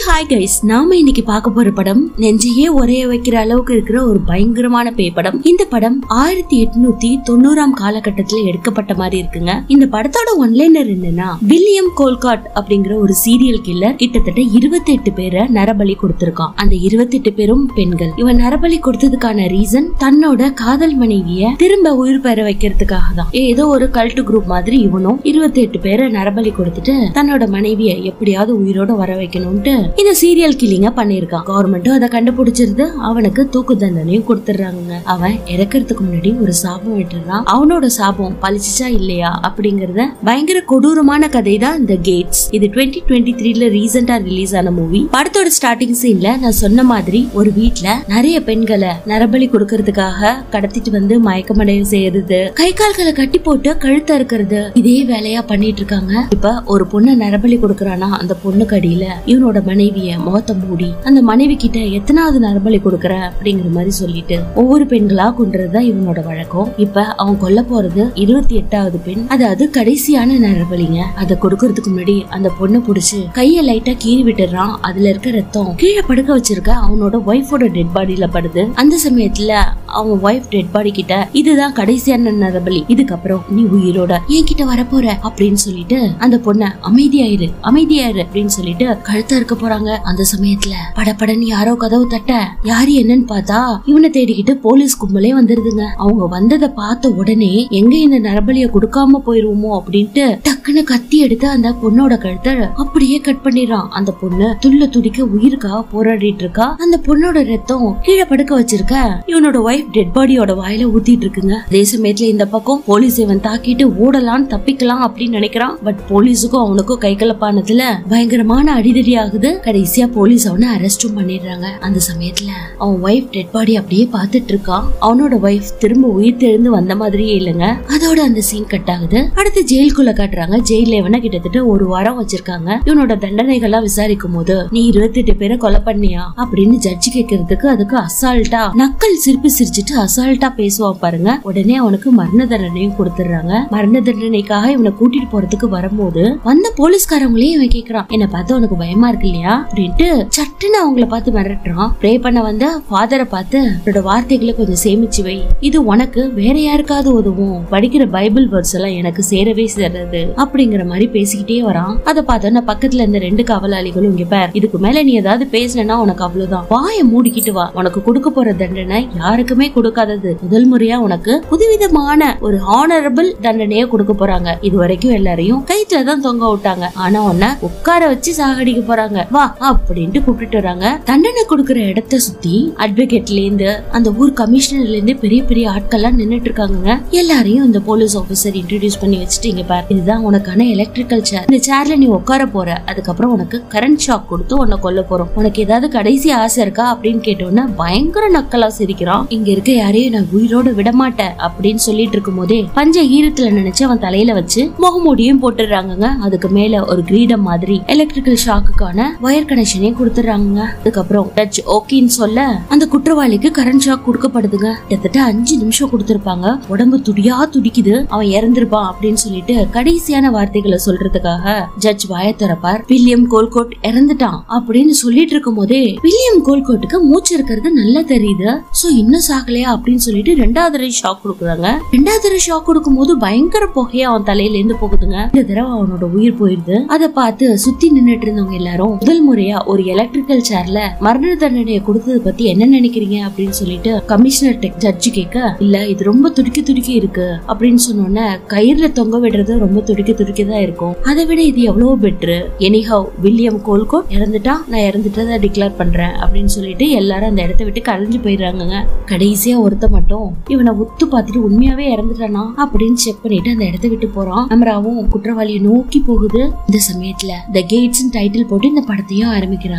hi guys நாம இன்னைக்கு பார்க்க போற படம் நெஞ்சையே ஒரே வைக்கிற அளவுக்கு இருக்கிற ஒரு பயங்கரமான பேய் படம் இந்த படம் ஆயிரத்தி எட்நூத்தி தொண்ணூறாம் காலகட்டத்துல எடுக்கப்பட்ட மாதிரி இருக்குங்க இந்த படத்தோட ஒன்லைனர் என்னன்னா வில்லியம் கோல்காட் அப்படிங்கிற ஒரு சீரியல் கில்லர் கிட்டத்தட்ட இருபத்தி எட்டு பேரை நரபலி கொடுத்திருக்கான் அந்த இருபத்தி எட்டு பேரும் பெண்கள் இவன் நரபலி கொடுத்ததுக்கான ரீசன் தன்னோட காதல் மனைவிய திரும்ப உயிர் பெற வைக்கிறதுக்காக தான் ஏதோ ஒரு கல்ட்டு குரூப் மாதிரி இவனும் இருபத்தி எட்டு பேரை நரபலி கொடுத்துட்டு தன்னோட மனைவிய எப்படியாவது உயிரோட வர வைக்கணும்ட்டு இந்த சீரியல் கில்லிங்க பண்ணிருக்கான் கவர்மெண்ட்டும் அதை கண்டுபிடிச்சிருந்து அவனுக்கு தூக்கு தண்டனையும் கொடுத்துடுறாங்க அவன் இறக்கறதுக்கு முன்னாடி ஒரு சாபம் விட்டுறான் அவனோட சாபம் பழிச்சிச்சா இல்லையா அப்படிங்கறத பயங்கர கொடூரமான கதை தான் இந்த கேட்ஸ் இது டுவெண்ட்டி டுவெண்ட்டி த்ரீல ரீசெண்டா ரிலீஸ் ஆன மூவி படத்தோட ஸ்டார்டிங் சீன்ல நான் சொன்ன மாதிரி ஒரு வீட்ல நிறைய பெண்களை நரபலி கொடுக்கறதுக்காக கடத்திட்டு வந்து மயக்கமடைய செய்யறது கை கால்களை கட்டி போட்டு கழுத்த இருக்கிறது இதே வேலையா பண்ணிட்டு இருக்காங்க இப்ப ஒரு பொண்ணு நரபலி கொடுக்கறானா அந்த பொண்ணுக்கு அடியில இவனோட மனைவிய முகத்தை மூடி அந்த மனைவி கிட்ட எத்தனாவது நரபலி கொடுக்கற அப்படிங்கிற மாதிரி சொல்லிட்டு ஒவ்வொரு பெண்களா கொண்டுறதுதான் இவனோட வழக்கம் இப்ப அவன் கொல்ல போறது இருபத்தி எட்டாவது பெண் அதாவது கடைசியான நரபலிங்க அதை கொடுக்கறதுக்கு முன்னாடி அந்த பொண்ணை புடிச்சு கைய லைட்டா கீறி விட்டுறான் அதுல இருக்க ரத்தம் கீழே படுக்க வச்சிருக்க அவனோட ஒய்ஃபோட டெட் பாடியில படுது அந்த சமயத்துல அவன் ஒய்ஃப் டெட் பாடி கிட்ட இதுதான் கடைசியான நரபலி இதுக்கப்புறம் நீ உயிரோட என்கிட்ட வரப்போற அப்படின்னு சொல்லிட்டு அந்த பொண்ண அமைதியாயிரு அமைதியாயிரு அப்படின்னு சொல்லிட்டு கழுத்த இருக்க போறாங்க அந்த சமயத்துல படபடன்னு யாரோ கதவு தட்ட யாரு என்னன்னு பார்த்தா இவனை தேடிக்கிட்டு போலீஸ் கும்பலே வந்துருதுங்க அவங்க வந்ததை பார்த்த உடனே எங்க இந்த நரபலிய கொடுக்காம போயிருவோமோ அப்படின்ட்டு டக்குன்னு கத்தி எடுத்து அந்த பொண்ணோட கழுத்தை அப்படியே கட் பண்ணிடுறான் அந்த பொண்ணு துள்ள துடிக்க உயிருக்காக போராடிட்டு இருக்கா அந்த பொண்ணோட ரத்தம் கீழே படுக்க வச்சிருக்க இவனோட ஒய்ஃப் டெட் பாடியோட வாயில ஊத்திட்டு இருக்குங்க அதே சமயத்துல இந்த பக்கம் போலீஸ் இவன் தாக்கிட்டு ஓடலாம் தப்பிக்கலாம் அப்படின்னு நினைக்கிறான் பட் போலீஸுக்கும் அவனுக்கும் கை கலப்பானதுல பயங்கரமான அடிதடி ஆகுது கடைசியா போலீஸ் அவனை அரெஸ்டும் பண்ணிடுறாங்க அந்த சமயத்துல அவன் ஒய்ஃப் டெட் பாடி அப்படியே பார்த்துட்டு இருக்கான் அவனோட ஒய்ஃப் திரும்ப உயிர் தெழுந்து வந்த மாதிரியே இல்லைங்க அதோட அந்த சீன் கட் ஆகுது அடுத்து ஜெயிலுக்குள்ள காட்டுறாங்க ஜெயில இவனை கிட்டத்தட்ட ஒரு வாரம் வச்சிருக்காங்க இவனோட தண்டனைகள்லாம் விசாரிக்கும் போது நீ இருபத்தி எட்டு பேரை கொலை பண்ணியா அப்படின்னு ஜட்ஜி கேட்கறதுக்கு அதுக்கு அசால்ட்டா நக்கல் சிரிப்பு சிரிச்சிட்டு அசால்ட்டா பேசுவான் பாருங்க உடனே அவனுக்கு மரண தண்டனையும் கொடுத்துடுறாங்க மரண தண்டனைக்காக இவனை கூட்டிட்டு போறதுக்கு வரும்போது வந்த போலீஸ்காரங்களையும் இவன் கேக்குறான் என்ன பார்த்து உனக்கு பயமா இருக்கு இல்லையா அப்படின்ட்டு சட்டுன்னு அவங்கள பார்த்து மிரட்டுறான் ப்ரே பண்ண வந்த ஃபாதரை பார்த்து அவரோட வார்த்தைகளை கொஞ்சம் சேமிச்சு வை இது உனக்கு வேற யாருக்காவது உதவும் படிக்கிற பைபிள் வேர்ட்ஸ் எல்லாம் எனக்கு சேரவே சேராது அப்படிங்கிற மாதிரி பேசிக்கிட்டே வரான் அதை பார்த்தோன்னா பக்கத்துல இருந்த ரெண்டு காவலாளிகளும் இங்க பார் இதுக்கு மேல நீ ஏதாவது பேசினா உனக்கு அவ்வளவுதான் வாயை மூடிக்கிட்டு வா உனக்கு கொடுக்க போற தண்டனை யாருக்குமே கொடுக்காதது முதல் முறையா உனக்கு புதுவிதமான ஒரு ஹானரபிள் தண்டனையை கொடுக்க போறாங்க இது வரைக்கும் எல்லாரையும் கைத்துல தான் தொங்க விட்டாங்க ஆனா உன்னை உட்கார வச்சு சாகடிக்க போறாங்க வா அப்படின்ட்டு கூப்பிட்டு வராங்க தண்டனை கொடுக்கற இடத்த சுத்தி அட்வொகேட்ல இருந்து அந்த ஊர் கமிஷனர்ல இருந்து பெரிய பெரிய ஆட்கள்லாம் நின்னுட்டு இருக்காங்க எல்லாரையும் இந்த போலீஸ் ஆபீசர் இன்ட்ரடியூஸ் பண்ணி வச்சுட்டீங்க பாரு இதுதான் உனக்கான எலக்ட்ரிக்கல் சேர் இந்த சேர்ல நீ உட்கார போற அதுக்கப்புறம் உனக்கு கரண்ட் ஷாக் கொடுத்து உன்னை கொல்ல போறோம் உனக்கு ஏதாவது கடைசி ஆசை இருக்கா அப்படின்னு கேட்டோன்னா பயங்கர நக்கலா சிரிக்கிறான் இங்க இருக்க யாரையும் நான் உயிரோட விட மாட்டேன் அப்படின்னு சொல்லிட்டு இருக்கும் போதே பஞ்ச ஈரத்துல நினைச்சு அவன் தலையில வச்சு முகமூடியும் போட்டுடுறாங்கங்க அதுக்கு மேல ஒரு கிரீடம் மாதிரி எலக்ட்ரிக்கல் ஷாக்குக்கான வயர் கனெக்ஷனையும் கொடுத்துறாங்க அதுக்கப்புறம் ஜட்ஜ் ஓகேன்னு சொல்ல அந்த குற்றவாளிக்கு கரண்ட் ஷாக் கொடுக்கப்படுதுங்க கிட்டத்தட்ட அஞ்சு நிமிஷம் கொடுத்திருப்பாங்க உடம்பு துடியா துடிக்குது அவன் இறந்திருப்பான் அப்படின்னு சொல்லிட்டு கடைசியான வார்த்தைகளை சொல்றதுக்காக ஜட்ஜ் வாய திறப்பார் வில்லியம் கோல்கோட் இறந்துட்டான் அப்படின்னு சொல்லிட்டு இருக்கும் போதே வில்லியம் கோல்கோட்டுக்கு மூச்சு இருக்கிறது நல்லா தெரியுது சோ இன்னும் சாகலையா அப்படின்னு சொல்லிட்டு ரெண்டாவது தடவை ஷாக் கொடுக்குறாங்க ரெண்டாவது தடவை ஷாக் கொடுக்கும் போது பயங்கர புகையா அவன் தலையில இருந்து போகுதுங்க இந்த தடவை அவனோட உயிர் போயிருது அதை பார்த்து சுத்தி நின்னுட்டு இருந்தவங்க எல்லாரும் முதல் முறையா ஒரு எலக்ட்ரிக்கல் சேர்ல மரண தண்டனையை கொடுத்தது பத்தி என்ன நினைக்கிறீங்க அப்படின்னு சொல்லிட்டு கமிஷனர் ஜட்ஜு கேட்க இல்ல இது ரொம்ப துடிக்கி துடிக்கி இருக்கு அப்படின்னு சொன்னோன்னே கயிறுல தொங்க விடுறது ரொம்ப துடிக்க துடிக்க தான் இருக்கும் அதை விட இது எவ்வளவு பெட்ரு எனிஹவ் வில்லியம் கோல்கோட் இறந்துட்டா நான் இறந்துட்டதை டிக்ளேர் பண்றேன் அப்படின்னு சொல்லிட்டு எல்லாரும் அந்த இடத்த விட்டு கரைஞ்சு போயிடுறாங்க கடைசியா ஒருத்த மட்டும் இவனை உத்து பார்த்துட்டு உண்மையாவே இறந்துட்டானா அப்படின்னு செக் பண்ணிட்டு அந்த இடத்த விட்டு போறான் கேமராவும் குற்றவாளியை நோக்கி போகுது இந்த சமயத்துல த கேட்ஸ் டைட்டில் போட்டு இந்த படத்தையும் ஆரம்பிக்கிறாங்க அடுத்த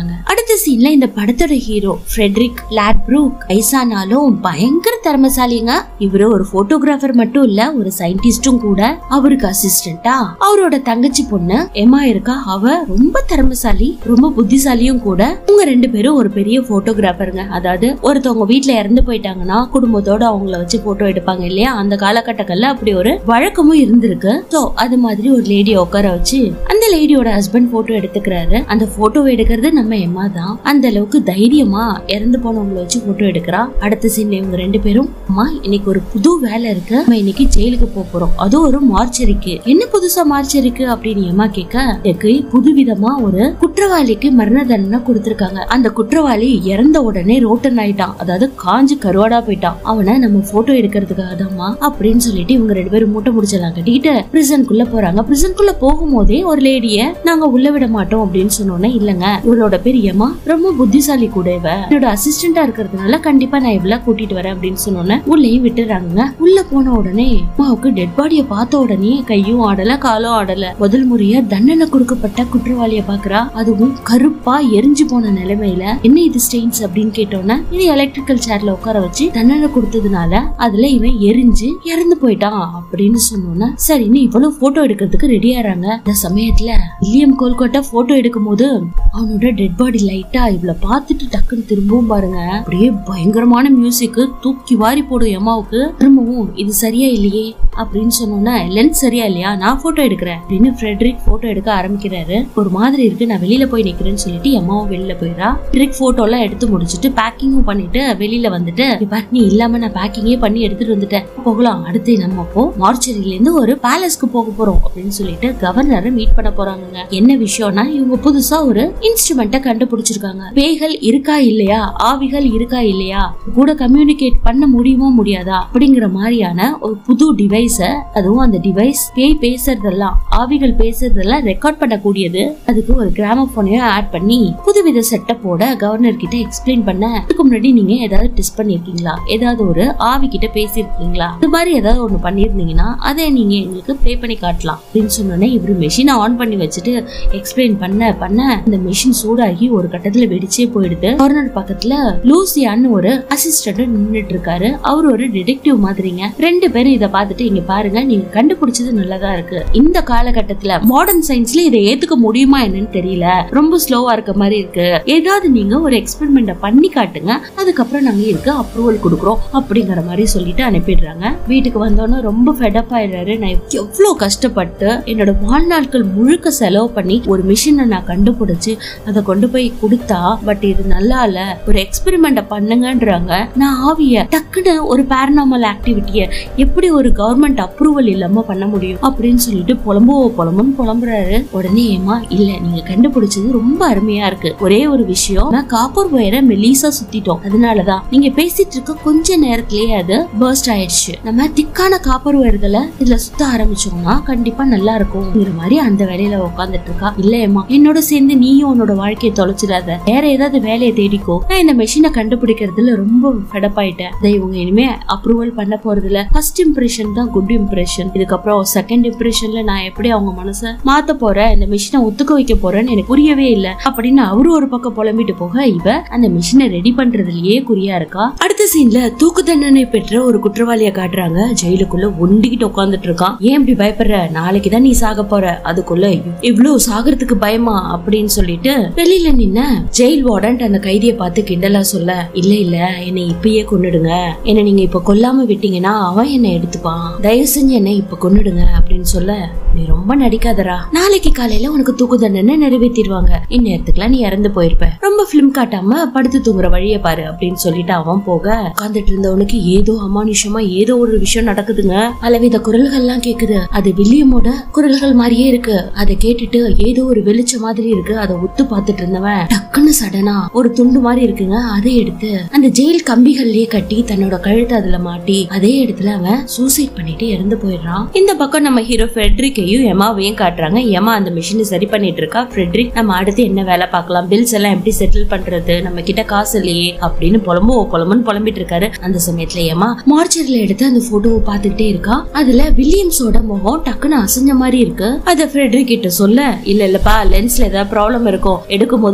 அடுத்த சீன்ல இந்த படத்தோட ஹீரோ ஃப்ரெட்ரிக் லாட்ப்ரூக் வயசானாலும் பயங்கர திறமைசாலிங்க இவரு ஒரு போட்டோகிராஃபர் மட்டும் இல்ல ஒரு சயின்டிஸ்டும் கூட அவருக்கு அசிஸ்டண்டா அவரோட தங்கச்சி பொண்ணு எமா இருக்கா அவ ரொம்ப திறமைசாலி ரொம்ப புத்திசாலியும் கூட உங்க ரெண்டு பேரும் ஒரு பெரிய போட்டோகிராஃபருங்க அதாவது ஒருத்தவங்க வீட்ல இறந்து போயிட்டாங்கன்னா குடும்பத்தோட அவங்கள வச்சு போட்டோ எடுப்பாங்க இல்லையா அந்த காலகட்டங்கள்ல அப்படி ஒரு வழக்கமும் இருந்திருக்கு சோ அது மாதிரி ஒரு லேடிய உட்கார வச்சு அந்த லேடியோட ஹஸ்பண்ட் போட்டோ எடுத்துக்கிறாரு அந்த போட்டோ எடுக்கிறது நம்ம எம்மா தான் அந்த அளவுக்கு தைரியமா இறந்து போனவங்கள வச்சு போட்டோ எடுக்கிறா அடுத்த சீன்ல இவங்க ரெண்டு பேரும் அம்மா இன்னைக்கு ஒரு புது வேலை இருக்கு நம்ம இன்னைக்கு ஜெயிலுக்கு போக போறோம் அதுவும் ஒரு மார்ச்சரிக்கு என்ன புதுசா மார்ச்சரிக்கு அப்படின்னு எம்மா கேட்க எனக்கு புதுவிதமா ஒரு குற்றவாளிக்கு மரண தண்டனை கொடுத்திருக்காங்க அந்த குற்றவாளி இறந்த உடனே ரோட்டன் ஆயிட்டான் அதாவது காஞ்சு கருவாடா போயிட்டான் அவனை நம்ம போட்டோ எடுக்கிறதுக்காக தான்மா அப்படின்னு சொல்லிட்டு இவங்க ரெண்டு பேரும் மூட்டை முடிச்சலாம் கட்டிட்டு பிரிசனுக்குள்ள போறாங்க பிரிசனுக்குள்ள போகும்போதே ஒரு லேடிய நாங்க உள்ள விட மாட்டோம் அப்படின்னு சொன்னோன்னே இல்லங்க இவளோட பேர் யமா ரொம்ப புத்திசாலி கூட இவ என்னோட அசிஸ்டண்டா இருக்கிறதுனால கண்டிப்பா நான் இவள கூட்டிட்டு வரேன் அப்படின்னு சொன்னோன்னே உள்ளேயும் விட்டுறாங்க உள்ள போன உடனே அம்மாவுக்கு டெட் பாடிய பார்த்த உடனே கையும் ஆடல காலும் ஆடல முதல் முறையா தண்டனை கொடுக்கப்பட்ட குற்றவாளிய பாக்குறா அதுவும் கருப்பா எரிஞ்சு போன நிலைமையில என்ன இது ஸ்டெயின்ஸ் அப்படின்னு கேட்டோன்னே இது எலக்ட்ரிக்கல் சேர்ல உட்கார வச்சு தண்டனை கொடுத்ததுனால அதுல இவன் எரிஞ்சு இறந்து போயிட்டான் அப்படின்னு சொன்னோன்னே சரின்னு இவ்வளவு போட்டோ எடுக்கிறதுக்கு ரெடி ஆறாங்க இந்த சமயத்துல வில்லியம் கோல்கோட்டா போட்டோ எடுக்கும் போது அவனோட டெட் பாடி லைட்டா இவள பார்த்துட்டு டக்குன்னு திரும்பவும் பாருங்க அப்படியே பயங்கரமான மியூசிக் தூக்கி வாரி போடும் எம்மாவுக்கு திரும்பவும் இது சரியா இல்லையே அப்படின்னு சொன்னோன்னே லென்ஸ் சரியா இல்லையா நான் போட்டோ எடுக்கிறேன் அப்படின்னு ஃப்ரெட்ரிக் போட்டோ எடுக்க ஆரம்பிக்கிறாரு ஒரு மாதிரி இருக்கு நான் வெளியில போய் நிக்கிறேன்னு சொல்லிட்டு எம்மாவும் வெளியில போயிடா ஃப்ரெட்ரிக் போட்டோ எல்லாம் எடுத்து முடிச்சிட்டு பேக்கிங்கும் பண்ணிட்டு வெளியில வந்துட்டு "இங்க பாரு, நீ இல்லாம நான் பேக்கிங்கே பண்ணி எடுத்துட்டு வந்துட்டேன் போகலாம் அடுத்து நம்ம அப்போ மார்ச்சரியில இருந்து ஒரு பேலஸ்க்கு போக போறோம் அப்படின்னு சொல்லிட்டு கவர்னரை மீட் பண்ண போறாங்க என்ன விஷயம்னா இவங்க புதுசா ஒரு இன்ஸ்ட்ருமெண்ட்டை கண்டுபிடிச்சிருக்காங்க பேய்கள் இருக்கா இல்லையா ஆவிகள் இருக்கா இல்லையா கூட கம்யூனிகேட் பண்ண முடியுமா முடியாதா அப்படிங்கிற மாதிரியான ஒரு புது டிவைஸ அதுவும் அந்த டிவைஸ் பேய் பேசுறதெல்லாம் ஆவிகள் பேசுறதெல்லாம் ரெக்கார்ட் பண்ணக்கூடியது அதுக்கு ஒரு கிராமபோனையும் ஆட் பண்ணி புதுவித செட்டப்போட கவர்னர் கிட்ட எக்ஸ்பிளைன் பண்ண அதுக்கு முன்னாடி நீங்க ஏதாவது டெஸ்ட் பண்ணிருக்கீங்களா ஏதாவது ஒரு ஆவி கிட்ட பேசியிருக்கீங்களா இது மாதிரி ஏதாவது ஒண்ணு பண்ணிருந்தீங்கன்னா அதை நீங்க எங்களுக்கு ப்ளே பண்ணி காட்டலாம் அப்படின்னு சொன்னோன்னே இவரு மெஷினை ஆன் பண்ணி வச்சுட்டு எக்ஸ்பிளைன் பண்ண பண்ண இந்த மெஷின் சூடாகி ஒரு கட்டத்துல வெடிச்சே போயிடுது கவர்னர் பக்கத்துல லூசியான்னு ஒரு அசிஸ்டன்ட் நின்னுட்டு இருக்காரு அவர் ஒரு டிடெக்டிவ் மாதிரிங்க ரெண்டு பேரும் இத பார்த்துட்டு இங்க பாருங்க நீங்க கண்டுபிடிச்சது நல்லதா இருக்கு இந்த காலகட்டத்துல மாடர்ன் சயின்ஸ்ல இதை ஏத்துக்க முடியுமா என்னன்னு தெரியல ரொம்ப ஸ்லோவா இருக்க மாதிரி இருக்கு ஏதாவது நீங்க ஒரு எக்ஸ்பெரிமெண்ட பண்ணி காட்டுங்க அதுக்கப்புறம் நாங்க இதுக்கு அப்ரூவல் கொடுக்குறோம் அப்படிங்கிற மாதிரி சொல்லிட்டு அனுப்பிடுறாங்க வீட்டுக்கு வந்தோன்னே ரொம்ப ஃபெடப் ஆயிடுறாரு நான் எவ்வளவு கஷ்டப்பட்டு என்னோட வாழ்நாட்கள் முழுக்க செலவு பண்ணி ஒரு மிஷினை நான் கண்டுபிடிச்சு அதை கொண்டு போய் கொடுத்தா பட் இது நல்லா இல்ல ஒரு எக்ஸ்பெரிமெண்ட பண்ணுங்கன்றாங்க நான் ஆவிய டக்குன்னு ஒரு பேரனாமல் ஆக்டிவிட்டிய எப்படி ஒரு கவர்மெண்ட் அப்ரூவல் இல்லாம பண்ண முடியும் அப்படின்னு சொல்லிட்டு புலம்போ புலம்புன்னு புலம்புறாரு உடனே ஏமா இல்ல நீங்க கண்டுபிடிச்சது ரொம்ப அருமையா இருக்கு ஒரே ஒரு விஷயம் நான் காப்பர் ஒயரை மெலிசா சுத்திட்டோம் அதனாலதான் நீங்க பேசிட்டு இருக்க கொஞ்ச நேரத்திலேயே அது பர்ஸ்ட் ஆயிடுச்சு நம்ம திக்கான காப்பர் ஒயர்களை இதுல சுத்த ஆரம்பிச்சோம்னா கண்டிப்பா நல்லா இருக்கும்ங்கிற மாதிரி அந்த வேலையில உட்காந்துட்டு இருக்கா இல்லையம்மா என்னோட சேர்ந்து நீயும் உன்னோட வாழ்க்கையை தொலைச்சிடாத வேற ஏதாவது வேலையை தேடிக்கோ நான் இந்த மெஷினை கண்டுபிடிக்கிறதுல ரொம்ப ஃபெடப் ஆயிட்டேன் இதை இவங்க இனிமே அப்ரூவல் பண்ண போறதுல ஃபர்ஸ்ட் இம்ப்ரெஷன் தான் குட் இம்ப்ரெஷன் இதுக்கப்புறம் செகண்ட் இம்ப்ரெஷன்ல நான் எப்படி அவங்க மனசை மாத்த போறேன் இந்த மிஷினை ஒத்துக்க வைக்க போறேன்னு எனக்கு புரியவே இல்ல அப்படின்னு அவரு ஒரு பக்கம் புலம்பிட்டு போக இவ அந்த மிஷினை ரெடி பண்றதுலயே குறியா இருக்கா அடுத்த சீன்ல தூக்கு தண்டனை பெற்ற ஒரு குற்றவாளிய காட்டுறாங்க ஜெயிலுக்குள்ள ஒண்டிக்கிட்டு உட்கார்ந்துட்டு இருக்கான் ஏன் இப்படி பயப்படுற நாளைக்கு தான் நீ சாக போற அதுக்குள்ள இவ்ளோ சாகிறதுக்கு பயமா அப்படின்னு சொல்லிட்டு வெளியில நின்ன ஜெயில் வார்டன் அந்த கைதியை பார்த்து கிண்டலா சொல்ல இல்ல இல்ல என்னை இப்பயே கொன்னுடுங்க என்ன நீங்க இப்ப கொல்லாம விட்டீங்கன்னா அவன் என்ன எடுத்துப்பான் தயவு செஞ்சு என்ன இப்ப கொன்னுடுங்க அப்படின்னு சொல்ல நீ ரொம்ப நடிக்காதடா நாளைக்கு காலையில உனக்கு தூக்கு தண்டனை நிறைவேற்றிடுவாங்க இந்நேரத்துக்குலாம் நீ இறந்து போயிருப்ப ரொம்ப பிலிம் காட்டாம படுத்து தூங்குற வழிய பாரு அப்படின்னு சொல்லிட்டு அவன் போக உட்கார்ந்துட்டு இருந்தவனுக்கு ஏதோ அமானுஷமா ஏதோ ஒரு விஷயம் நடக்குதுங்க பலவித குரல்கள்லாம் கேக்குது அது வில்லியமோட குரல்கள் மாதிரியே இருக்கு அதை கேட்டுட்டு ஏதோ ஒரு வெளிச்சம் மாதிரி இருக்கு அதை ஒத்து பார்த்துட்டு இருந்தவன் டக்குன்னு சடனா ஒரு துண்டு மாதிரி இருக்குங்க அதை எடுத்து அந்த ஜெயில் கம்பிகள்லயே கட்டி தன்னோட கழுத்தை அதுல மாட்டி அதே இடத்துல அவன் சூசைட் பண்ணிட்டு இறந்து போயிடுறான் இந்த பக்கம் நம்ம ஹீரோ ஃபெட்ரிக்கையும் எமாவையும் காட்டுறாங்க எமா அந்த மிஷினை சரி பண்ணிட்டு இருக்கா ஃப்ரெட்ரிக் நம்ம அடுத்து என்ன வேலை பார்க்கலாம் பில்ஸ் எல்லாம் எப்படி செட்டில் பண்றது நம்ம கிட்ட காசு இல்லையே அப்படின்னு புலம்போ புலம்புன்னு புலம்பிட்டு இருக்காரு அந்த சமயத்துல ஏமா மார்ச்சரியில எடுத்து அந்த போட்டோவை பார்த்துக்கிட்டே இருக்கா அதுல வில்லியம்ஸோட முகம் டக்குன்னு அசைஞ்ச மாதிரி இருக்கு அத ஃப்ரெட்ரிக் கிட்ட சொல்ல இல்ல இல்லப்பா லென்ஸ்ல ஏதாவது ப்ராப்ளம் இருக்கும் எடுக்கும் போது நீ ஷேக்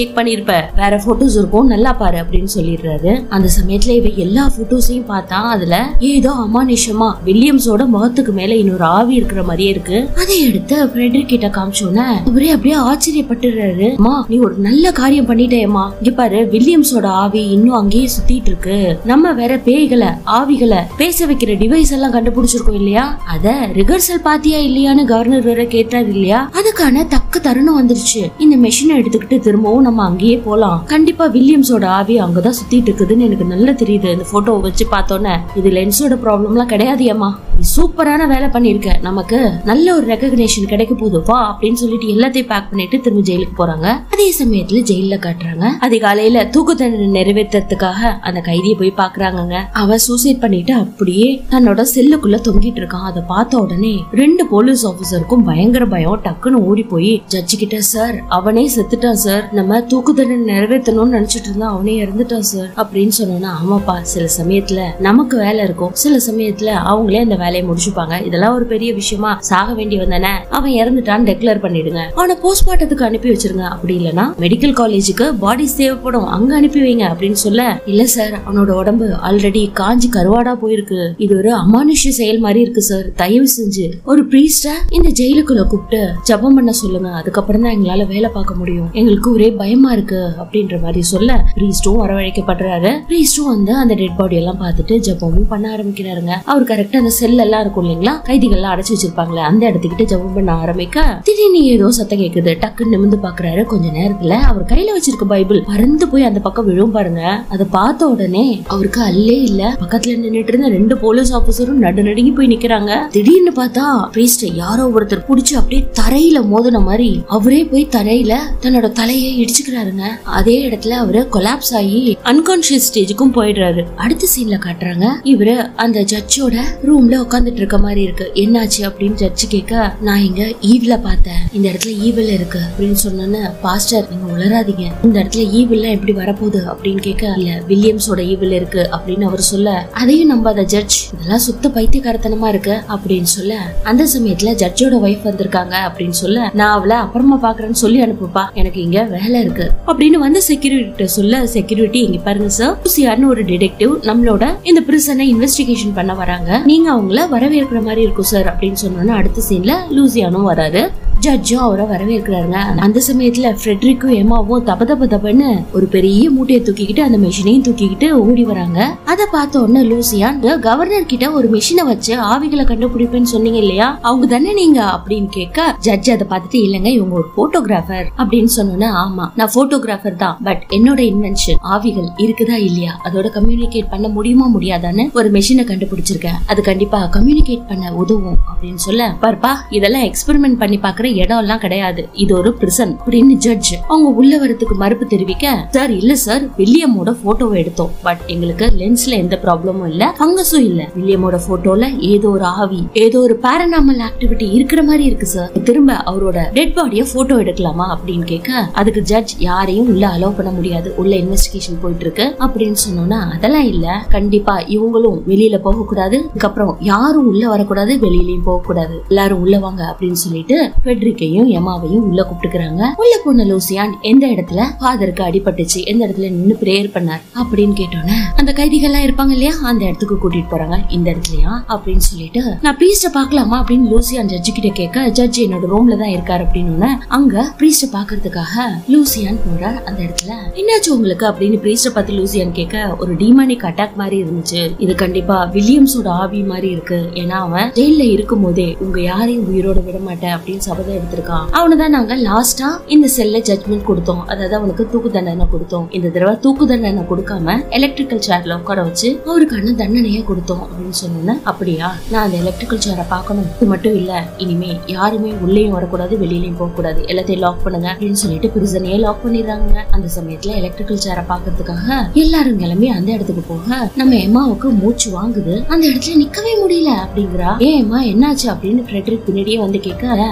ஃபேக் பண்ணிருப்ப வேற போட்டோஸ் இருக்கும் நல்லா பாரு அப்படின்னு சொல்லிடுறாரு அந்த சமயத்துல இவ எல்லா போட்டோஸையும் பார்த்தா அதுல ஏதோ அமானுஷமா வில்லியம்ஸோட முகத்துக்கு மேல இன்னொரு ஆவி இருக்கிற மாதிரியே இருக்கு அதை எடுத்து ஃப்ரெட்ரிக் கிட்ட காமிச்சோன்னே அவரே அப்படியே ஆச்சரியப்பட்டுறாரு அம்மா நீ ஒரு நல்ல காரியம் பண்ணிட்டேம்மா இங்க பாரு வில்லியம்ஸோட ஆவி இன்னும் அங்கேயே சுத்திட்டு இருக்கு நம்ம வேற பேய்களை ஆவிகளை பேச வைக்கிற டிவைஸ் எல்லாம் கண்டுபிடிச்சிருக்கோம் இல்லையா அத ரிஹர்சல் பாத்தியா இல்லையான்னு கவர்னர் வேற கேட்டாரு இல்லையா அதுக்கான தக்க தருணம் வந்துருச்சு இந்த மெஷினை எடுத்துக்கிட்டு திரும்பவும் நம்ம அங்கேயே போலாம் கண்டிப்பா வில்லியம்ஸோட ஆவி அங்கதான் சுத்திட்டு இருக்குதுன்னு எனக்கு நல்லா தெரியுது இந்த போட்டோவை வச்சு பார்த்தோன்னே இது லென்ஸோட ப்ராப்ளம்லாம் கிடையாது ஏமா நீ சூப்பரான வேலை பண்ணிருக்க நமக்கு நல்ல ஒரு ரெகக்னேஷன் கிடைக்க போகுது வா அப்படின்னு சொல்லிட்டு எல்லாத்தையும் பேக் பண்ணிட்டு திரும்ப ஜெயிலுக்கு போறாங்க அதே சமயத்துல ஜெயில காட்டுறாங்க அதிகாலையில தூக்கு தண்டனை நிறைவேற்றத்துக்காக அந்த கைதியை போய் பாக்குறாங்கங்க அவன் சூசைட் பண்ணிட்டு அப்படியே தன்னோட செல்லுக்குள்ள தொங்கிட்டு இருக்கான் அதை பார்த்த உடனே ரெண்டு போலீஸ் ஆபீசருக்கும் பயங்கர பயம் டக்குன்னு ஓடி போய் ஜட்ஜி கிட்ட சார் அவனே செத்துட்டான் சார் நம்ம தூக்கு தண்டனை நிறைவேற்றணும்னு நினைச்சிட்டு இருந்தா அவனே இறந்துட்டான் சார் அப்படின்னு சொன்னோன்னா ஆமாப்பா சில சமயத்துல நமக்கு வேலை இருக்கும் சில சமயத்துல அவங்களே அந்த வேலையை முடிச்சுப்பாங்க இதெல்லாம் ஒரு பெரிய விஷயமா சாக வேண்டியவன் தானே அவன் இறந்துட்டான்னு டெக்ளேர் பண்ணிடுங்க அவனை போஸ்ட்மார்ட்டத்துக்கு அனுப்பி வச்சிருங்க அப்படி இல்லனா மெடிக்கல் காலேஜுக்கு பாடிஸ் தேவைப்படும் அங்க அனுப்பி வைங்க அப்படின்னு சொல்ல இல்ல சார் அவனோட உடம்பு ஆல்ரெடி காஞ்சி கருவாடா போயிருக்கு இது ஒரு அமானுஷ்ய செயல் மாதிரி இருக்கு சார் தயவு செஞ்சு ஒரு பிரீஸ்ட இந்த ஜெயிலுக்குள்ள கூப்பிட்டு ஜபம் பண்ண சொல்லுங்க அதுக்கப்புறம் தான் எங்களால வேலை பார்க்க முடியும் எங்களுக்கு ஒரே பயமா இருக்கு அப்படின்ற மாதிரி சொல்ல பிரீஸ்டும் வரவழைக்கப்படுறாரு பிரீஸ்டும் வந்து அந்த டெட் பாடி எல்லாம் பார்த்துட்டு ஜபமும் பண்ண ஆரம்பிக்கிறாருங்க அவர் கரெக்டா அந்த செல் எல்லாம் இருக்கும் இல்லைங்களா கைதிகள்லாம் அடைச்சு வச்சிருப்பாங்களே அந்த இடத்துக்கிட்ட ஜபம் பண்ண ஆரம்பிக்க திடீர்னு ஏதோ சத்தம் கேக்குது டக்குன்னு நிமிந்து பாக்குறாரு கொஞ்ச நேரத்துல அவர் கையில வச்சிருக்க பைபிள் பறந்து போய் அந்த பக்கம் விழும் பாருங்க அதை பார்த்த உடனே அவருக்கு அல்லே இல்ல பக்கத்துல நின்னுட்டு இருந்த ரெண்டு போலீஸ் ஆபீசரும் நடு நடுங்கி போய் நிக்கிறாங்க திடீர்னு பார்த்தா பிரீஸ்ட் யாரோ ஒருத்தர் புடிச்சு அப்படியே தரையில மோதின மாதிரி அவரே போய் தரையில தன்னோட தலையை இடிச்சுக்கிறாருங்க அதே இடத்துல அவரு கொலாப்ஸ் ஆகி அன்கான்சியஸ் ஸ்டேஜுக்கும் போயிடுறாரு அடுத்த சீன்ல காட்டுறாங்க இவரு அந்த ஜட்ஜோட ரூம்ல உட்காந்துட்டு இருக்க மாதிரி இருக்கு என்னாச்சு அப்படின்னு ஜட்ஜ் கேட்க நான் இங்க ஈவில பார்த்தேன் இந்த இடத்துல ஈவில் இருக்கு அப்படின்னு சொன்னோன்னு பாஸ்டர் நீங்க உளராதீங்க இந்த இடத்துல ஈவில்லாம் எப்படி வரப்போகுது அப்படின்னு கேட்க இல்ல வில்லியம்ஸோட ஈவில் இருக்கு அப்படின்னு அவர் சொல்ல அதையும் நம்பாத ஜட்ஜ் இதெல்லாம் சுத்த பைத்தியக்காரத்தனமா இருக்கு அப்படின்னு சொல்ல அந்த சமயத்துல ஜட்ஜோட ஒய்ஃப் வந்திருக்காங்க அப்படின்னு சொல்ல நான் அவளை அப்புறமா பாக்குறேன்னு சொல்லி அனுப்புப்பா எனக்கு இங்க வேலை இருக்கு அப்படின்னு வந்து செக்யூரிட்டி சொல்ல செக்யூரிட்டி இங்க பாருங்க சார் லூசியான்னு ஒரு டிடெக்டிவ் நம்மளோட இந்த பிரிசனை இன்வெஸ்டிகேஷன் பண்ண வராங்க நீங்க அவங்கள வரவேற்கிற மாதிரி இருக்கும் சார் அப்படின்னு சொன்னோன்னா அடுத்த சீன்ல லூசியானும் வராரு ஜட்ஜும் அவரை வரவேற்கிறாருங்க அந்த சமயத்துல ஃப்ரெட்ரிக்கும் எமாவும் தப தப தபன்னு ஒரு பெரிய மூட்டையை தூக்கிக்கிட்டு அந்த மிஷினையும் தூக்கிக்கிட்டு ஓடி வராங்க அதை பார்த்த உடனே லூசியான் கவர்னர் கிட்ட ஒரு மிஷினை வச்சு ஆவிகளை கண்டுபிடிப்பேன்னு சொன்னீங்க இல்லையா அவங்க தானே நீங்க அப்படின்னு கேட்க ஜட்ஜ் அதை பார்த்துட்டு இல்லைங்க இவங்க ஒரு போட்டோகிராஃபர் அப்படின்னு சொன்னோன்னே ஆமா நான் போட்டோகிராஃபர் தான் பட் என்னோட இன்வென்ஷன் ஆவிகள் இருக்குதா இல்லையா அதோட கம்யூனிகேட் பண்ண முடியுமா முடியாதான்னு ஒரு மெஷினை கண்டுபிடிச்சிருக்கேன் அது கண்டிப்பா கம்யூனிகேட் பண்ண உதவும் அப்படின்னு சொல்ல பாருப்பா இதெல்லாம் எக்ஸ்பெரிமெண்ட் பண்ணி பாக்குற இடம் எல்லாம் கிடையாது இது ஒரு பிரிசன் அப்படின்னு ஜட்ஜ் அவங்க உள்ள வரதுக்கு மறுப்பு தெரிவிக்க சார் இல்ல சார் வில்லியமோட போட்டோவை எடுத்தோம் பட் எங்களுக்கு லென்ஸ்ல எந்த ப்ராப்ளமும் இல்ல ஃபங்கஸும் இல்ல வில்லியமோட போட்டோல ஏதோ ஒரு ஆவி ஏதோ ஒரு பாரநாமல் ஆக்டிவிட்டி இருக்கிற மாதிரி இருக்கு சார் திரும்ப அவரோட டெட் பாடிய போட்டோ எடுக்கலாமா அப்படின்னு கேட்க அதுக்கு ஜட்ஜ் யாரையும் உள்ள அலோவ் பண்ண முடியாது உள்ள இன்வெஸ்டிகேஷன் போயிட்டு இருக்கு அப்படின்னு சொன்னோம்னா அதெல்லாம் இல்ல கண்டிப்பா இவங்களும் வெளியில போக கூடாது அதுக்கப்புறம் யாரும் உள்ள வரக்கூடாது வெளியிலயும் போக கூடாது எல்லாரும் உள்ள வாங்க அப்படின்னு சொல்லிட்டு ஃபெட்ரிக்கையும் எமாவையும் உள்ள கூப்பிட்டுக்கிறாங்க உள்ள போன லூசியான் எந்த இடத்துல ஃபாதருக்கு அடிபட்டுச்சு எந்த இடத்துல நின்னு பிரேயர் பண்ணார் அப்படின்னு கேட்டோன்னே அந்த கைதிகள்லாம் இருப்பாங்க இல்லையா அந்த இடத்துக்கு கூட்டிட்டு போறாங்க இந்த இடத்துலயா அப்படின்னு சொல்லிட்டு நான் பிரீஸ்ட பாக்கலாமா அப்படின்னு லூசியான் ஜட்ஜி கிட்ட கேட்க ஜட்ஜ் என்னோட ரூம்ல தான் இருக்காரு அப்படின்னு அங்க பிரீஸ்ட பாக்குறதுக்காக லூசியான் போறார் அந்த இடத்துல என்னாச்சு உங்களுக்கு அப்படின்னு பிரீஸ்ட பார்த்து லூசியான் கேட்க ஒரு டீமானிக் அட்டாக் மாதிரி இருந்துச்சு இது கண்டிப்பா வில்லியம்ஸோட ஆவி மாதிரி இருக்கு ஏன்னா அவன் ஜெயில இருக்கும் போதே உங்க யாரையும் உயிரோட விட மாட்டேன் அப்படின்னு சபதம் எடுத்திருக்கான் அவனை தான் நாங்க லாஸ்டா இந்த செல்ல ஜட்மெண்ட் கொடுத்தோம் அதாவது அவனுக்கு தூக்கு தண்டனை கொடுத்தோம் இந்த தடவை தூக்கு தண்டனை கொடுக்காம எலக்ட்ரிக்கல் சேர்ல உட்கார வச்சு அவருக்கான தண்டனையை கொடுத்தோம் அப்படின்னு சொன்னோன்னே அப்படியா நான் அந்த எலக்ட்ரிக்கல் சேரை பார்க்கணும் இது மட்டும் இல்ல இனிமே யாருமே உள்ளேயும் வரக்கூடாது வெளியிலயும் போக கூடாது எல்லாத்தையும் லாக் பண்ணுங்க அப்படின்னு சொல்லிட்டு பிரிசனையே லாக் பண்ணிடுறாங்க அந்த சமயத்துல எலக்ட்ரிக்கல் சேரை பாக்குறதுக்காக எல்லாரும் கிளம்பி அந்த இடத்துக்கு போக நம்ம எம்மாவுக்கு மூச்சு வாங்குது அந்த இடத்துல நிக்கவே முடியல அப்படிங்கிறா ஏன் எம்மா என்னாச்சு அப்படின்னு ஃப்ரெட்ரிக் பின்னாடியே வந்து கேட்க இந்த இடத்துல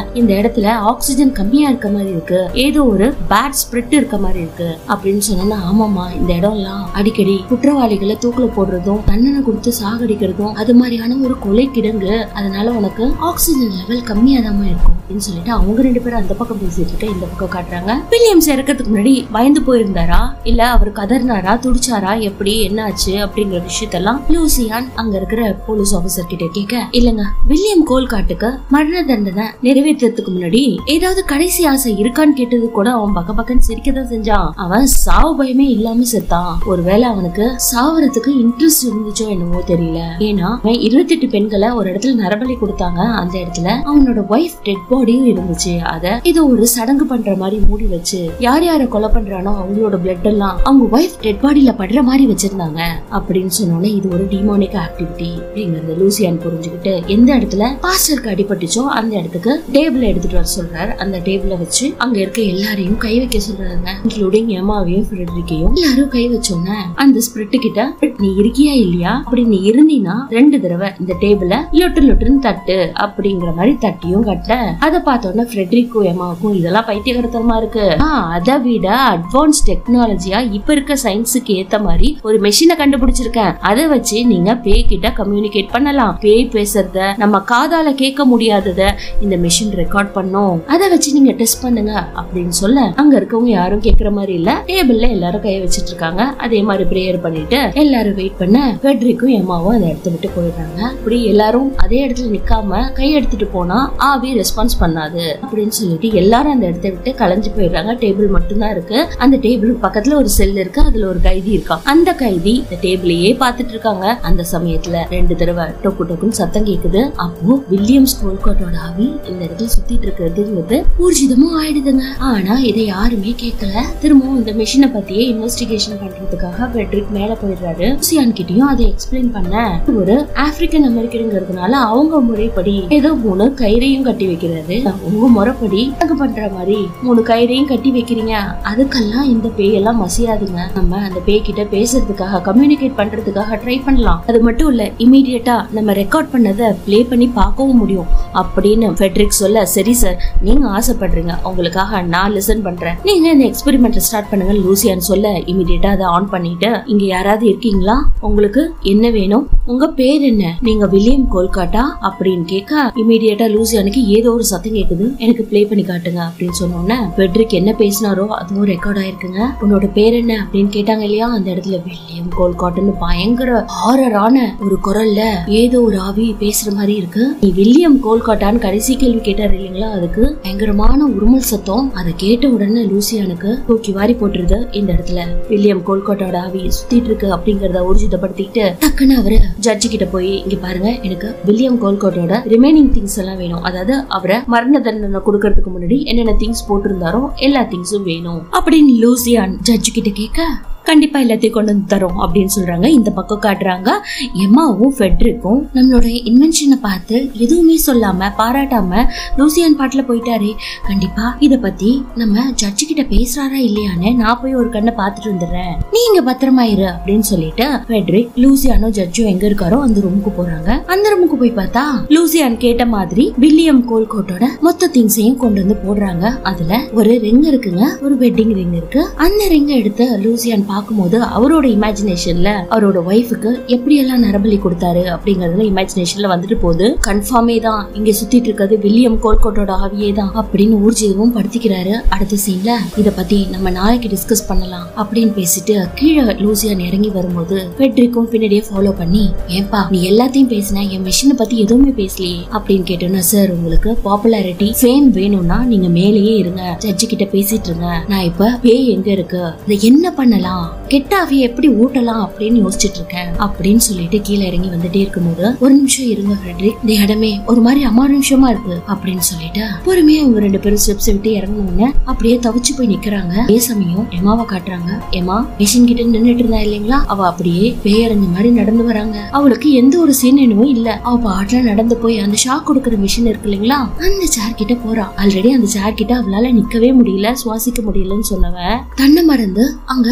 இடத்துல ஆக்சிஜன் கம்மியா இருக்க மாதிரி இருக்கு ஏதோ ஒரு பேட் ஸ்பிரிட் இருக்க மாதிரி இருக்கு அப்படின்னு சொன்னா ஆமாமா இந்த இடம்லாம் அடிக்கடி குற்றவாளிகளை தூக்குல போடுறதும் தண்டனை கொடுத்து சாகடிக்கிறதும் அது மாதிரியான ஒரு கொலை கிடங்கு அதனால உனக்கு ஆக்சிஜன் லெவல் கம்மியா தான் இருக்கும் அப்படின்னு சொல்லிட்டு அவங்க ரெண்டு பேரும் அந்த பக்கம் பேசிட்டு இருக்க இந்த பக்கம் காட்டுறாங்க வில்லியம்ஸ் இறக்கிறதுக்கு முன்னாடி பயந்து போயிருந்தாரா இல்ல அவர் கதர்னாரா துடிச்சாரா எப்படி என்ன ஆச்சு அப்படிங்கிற விஷயத்தெல்லாம் லூசியான் அங்க இருக்கிற போலீஸ் ஆபீசர் கிட்ட கேட்க இல்லங்க வில்லியம் கோல்காட்டுக்கு மரண தண்டனை நிறைவேற்றதுக்கு முன்னாடி ஏதாவது கடைசி ஆசை இருக்கான்னு கேட்டது கூட அவன் பக்க பக்கன்னு சிரிக்கதான் செஞ்சான் அவன் சாவு பயமே இல்லாம செத்தான் ஒருவேளை அவனுக்கு சாவறதுக்கு இன்ட்ரெஸ்ட் இருந்துச்சோ என்னவோ தெரியல ஏன்னா அவன் இருபத்தெட்டு பெண்களை ஒரு இடத்துல நரபலி கொடுத்தாங்க அந்த இடத்துல அவனோட ஒய்ஃப் டெட் பாடியும் இருந்துச்சு அத இத ஒரு சடங்கு பண்ற மாதிரி மூடி வச்சு யார் யார கொலை பண்றானோ அவங்களோட பிளட் எல்லாம் அவங்க ஒய்ஃப் டெட் பாடியில படுற மாதிரி வச்சிருந்தாங்க அப்படின்னு சொன்னோன்னே இது ஒரு டிமானிக் ஆக்டிவிட்டி அப்படிங்கறத லூசியான் புரிஞ்சுக்கிட்டு எந்த இடத்துல பாஸ்டருக்கு அடிபட்டுச்சோ அந்த இடத்துக்கு டேபிள் எடுத்துட்டு வர சொல்றாரு அந்த டேபிள வச்சு அங்க இருக்க எல்லாரையும் கை வைக்க சொல்றாங்க இன்க்ளூடிங் எமாவையும் ஃபிரெட்ரிக்கையும் எல்லாரும் கை வச்சோன்னே அந்த ஸ்பிரிட் கிட்ட நீ இருக்கியா இல்லையா அப்படி நீ இருந்தீனா ரெண்டு தடவை இந்த டேபிள லொட்டு லொட்டுன்னு தட்டு அப்படிங்கிற மாதிரி தட்டியும் கட்ட அதை பார்த்தோன்னா ஃப்ரெட்ரிக்கும் எமாவுக்கும் இதெல்லாம் பைத்தியகரத்தனமா இருக்கு ஆ, அதை விட அட்வான்ஸ் டெக்னாலஜியா இப்ப இருக்க சயின்ஸுக்கு ஏத்த மாதிரி ஒரு மெஷினை கண்டுபிடிச்சிருக்கேன் அதை வச்சு நீங்க பேய் கிட்ட கம்யூனிகேட் பண்ணலாம் பேய் பேசுறத நம்ம காதால கேட்க முடியாதத இந்த மெஷின் ரெக்கார்ட் பண்ணும் அதை வச்சு நீங்க டெஸ்ட் பண்ணுங்க அப்படின்னு சொல்ல அங்க இருக்கவங்க யாரும் கேக்குற மாதிரி இல்ல டேபிள்ல எல்லாரும் கை வச்சிட்டு இருக்காங்க அதே மாதிரி பிரேயர் பண்ணிட்டு எல்லாரும் வெயிட் பண்ண ஃபெட்ரிக்கும் எம்மாவும் அந்த இடத்த விட்டு போயிடுறாங்க அப்படி எல்லாரும் அதே இடத்துல நிக்காம கை எடுத்துட்டு போனா ஆவி ரெஸ்பான்ஸ் பண்ணாது அப்படின்னு சொல்லிட்டு எல்லாரும் அந்த இடத்த விட்டு கலைஞ்சு போயிடுறாங்க டேபிள் மட்டும்தான் இருக்கு அந்த டேபிள் பக்கத்துல ஒரு செல் இருக்கு அதுல ஒரு கைதி இருக்கான் அந்த கைதி இந்த டேபிளையே பார்த்துட்டு இருக்காங்க அந்த சமயத்துல ரெண்டு தடவை டொக்கு டொக்குன்னு சத்தம் கேக்குது அப்போ வில்லியம்ஸ் கோல்கோட்டோட ஆவி இந்த இடத்துல சுத்திட்டு இருக்கிறதுங்கிறது ஊர்ஜிதமும் ஆயிடுதுங்க ஆனா இதை யாருமே கேட்கல திரும்பவும் இந்த மிஷினை பத்தியே இன்வெஸ்டிகேஷன் பண்றதுக்காக பெட்ரிக் மேல போயிடுறாரு சியான் கிட்டயும் அதை எக்ஸ்பிளைன் பண்ண ஒரு ஆப்பிரிக்கன் அமெரிக்கனுங்கிறதுனால அவங்க முறைப்படி ஏதோ மூணு கயிறையும் கட்டி வைக்கிறாரு உங்க முறைப்படி அங்க பண்ற மாதிரி மூணு கயிறையும் கட்டி வைக்கிறீங்க அதுக்கெல்லாம் இந்த பேயெல்லாம் மசியாதுங்க நம்ம அந்த பேய் கிட்ட பேசுறதுக்காக கம்யூனிகேட் பண்றதுக்காக ட்ரை பண்ணலாம் அது மட்டும் இல்ல இமீடியட்டா நம்ம ரெக்கார்ட் பண்ணதை ப்ளே பண்ணி பார்க்கவும் முடியும் அப்படின்னு ஃபெட்ரிக் சொல்ல சரி சார் நீங்க ஆசைப்படுறீங்க உங்களுக்காக நான் லிசன் பண்றேன் நீங்க இந்த எக்ஸ்பெரிமெண்ட் ஸ்டார்ட் பண்ணுங்க லூசியான்னு சொல்ல இமீடியட்டா அதை ஆன் பண்ணிட்டு இங்க யாராவது இருக்கீங்களா உங்களுக்கு என்ன வேணும் உங்க பேர் என்ன நீங்க வில்லியம் கோல்காட்டா அப்படின்னு கேட்க இமீடியட்டா லூசியானுக்கு ஏதோ ஒரு சத்தம் கேக்குது எனக்கு ப்ளே பண்ணி காட்டுங்க அப்படின்னு சொன்ன உடனே பெட்ரிக் என்ன பேசினாரோ அதுவும் ரெக்கார்ட் ஆயிருக்குங்க உன்னோட பேர் என்ன அப்படின்னு கேட்டாங்க இல்லையா அந்த இடத்துல வில்லியம் கோல்காட்டுன்னு பயங்கர ஹாரரான ஒரு குரல்ல ஏதோ ஒரு ஆவி பேசுற மாதிரி இருக்கு நீ வில்லியம் கோல்காட்டான்னு கடைசி கேள்வி கேட்டாரு இல்லைங்களா அதுக்கு பயங்கரமான உருமல் சத்தம் அதை கேட்ட உடனே லூசியானுக்கு தூக்கி வாரி போட்டுருது இந்த இடத்துல வில்லியம் கோல்காட்டோட ஆவி சுத்திட்டு இருக்கு அப்படிங்கறத ஊர்ஜிதப்படுத்திட்டு டக்குன்னு அவரு ஜட்ஜி கிட்ட போய் இங்க பாருங்க எனக்கு வில்லியம் கோல்காட்டோட ரிமைனிங் திங்ஸ் எல்லாம் வேணும் அதாவது அவரை மரண தண்டனை கொடுக்கறதுக்கு முன்னாடி என்னென்ன திங்ஸ் போட்டிருந்தாரோ எல்லா திங்ஸும் வேணும் அப்படின்னு லூசியான் ஜட்ஜு கிட்ட கேட்க கண்டிப்பா எல்லாத்தையும் கொண்டு வந்து தரோம் அப்படின்னு சொல்றாங்க இந்த பக்கம் காட்டுறாங்க எம்மாவும் ஃபெட்ரிக்கும் நம்மளோட இன்வென்ஷனை பார்த்து எதுவுமே சொல்லாம பாராட்டாம லூசியான் பாட்டுல போயிட்டாரே கண்டிப்பா இத பத்தி நம்ம ஜட்ஜு கிட்ட பேசுறாரா இல்லையான்னு நான் போய் ஒரு கண்ணை பார்த்துட்டு வந்துடுறேன் நீ இங்க பத்திரமா இரு அப்படின்னு சொல்லிட்டு ஃபெட்ரிக் லூசியானோ ஜட்ஜும் எங்க இருக்காரோ அந்த ரூமுக்கு போறாங்க அந்த ரூமுக்கு போய் பார்த்தா லூசியான் கேட்ட மாதிரி வில்லியம் கோல்கோட்டோட மொத்த திங்ஸையும் கொண்டு வந்து போடுறாங்க அதுல ஒரு ரிங் இருக்குங்க ஒரு வெட்டிங் ரிங் இருக்கு அந்த ரிங் எடுத்து லூசியான் பார்க்கும்போது அவரோட இமேஜினேஷன்ல அவரோட ஒய்ஃபுக்கு எப்படி எல்லாம் நரபலி கொடுத்தாரு அப்படிங்கறதுல இமேஜினேஷன்ல வந்துட்டு போகுது கன்ஃபார்மே தான் இங்க சுத்திட்டு இருக்கிறது வில்லியம் கோல்கோட்டோட ஆவியே தான் அப்படின்னு ஊர்ஜிதமும் படுத்திக்கிறாரு அடுத்த சீன்ல இத பத்தி நம்ம நாளைக்கு டிஸ்கஸ் பண்ணலாம் அப்படின்னு பேசிட்டு கீழே லூசியான் இறங்கி வரும்போது ஃபெட்ரிக்கும் பின்னாடியே ஃபாலோ பண்ணி ஏன்பா நீ எல்லாத்தையும் பேசின என் மிஷினை பத்தி எதுவுமே பேசலையே அப்படின்னு கேட்டோன்னா சார் உங்களுக்கு பாப்புலாரிட்டி ஃபேம் வேணும்னா நீங்க மேலேயே இருங்க ஜட்ஜு கிட்ட பேசிட்டு இருங்க நான் இப்ப பேய் எங்க இருக்கு இதை என்ன பண்ணலாம் கெட்ட ஆவியை எப்படி ஊட்டலாம் அப்படின்னு யோசிச்சுட்டு இருக்கேன் அப்படின்னு சொல்லிட்டு கீழே இறங்கி வந்துட்டே இருக்கும்போது ஒரு நிமிஷம் இருங்க ஃப்ரெட்ரிக் இந்த இடமே ஒரு மாதிரி அமானுஷமா இருக்கு அப்படின்னு சொல்லிட்டு பொறுமையா இவங்க ரெண்டு பேரும் ஸ்டெப்ஸ் விட்டு இறங்கினோடனே அப்படியே தவிச்சு போய் நிக்கிறாங்க அதே சமயம் எமாவை காட்டுறாங்க எமா மிஷின் கிட்ட நின்னுட்டு இருந்தா இல்லைங்களா அவ அப்படியே பேயறிஞ்ச மாதிரி நடந்து வராங்க அவளுக்கு எந்த ஒரு சீனனும் இல்ல அவ பாட்டுல நடந்து போய் அந்த ஷாக் கொடுக்கற மிஷின் இருக்கு இல்லைங்களா அந்த சேர் கிட்ட போறா ஆல்ரெடி அந்த சேர் கிட்ட அவளால நிக்கவே முடியல சுவாசிக்க முடியலன்னு சொன்னவ தன்னை மறந்து அங்க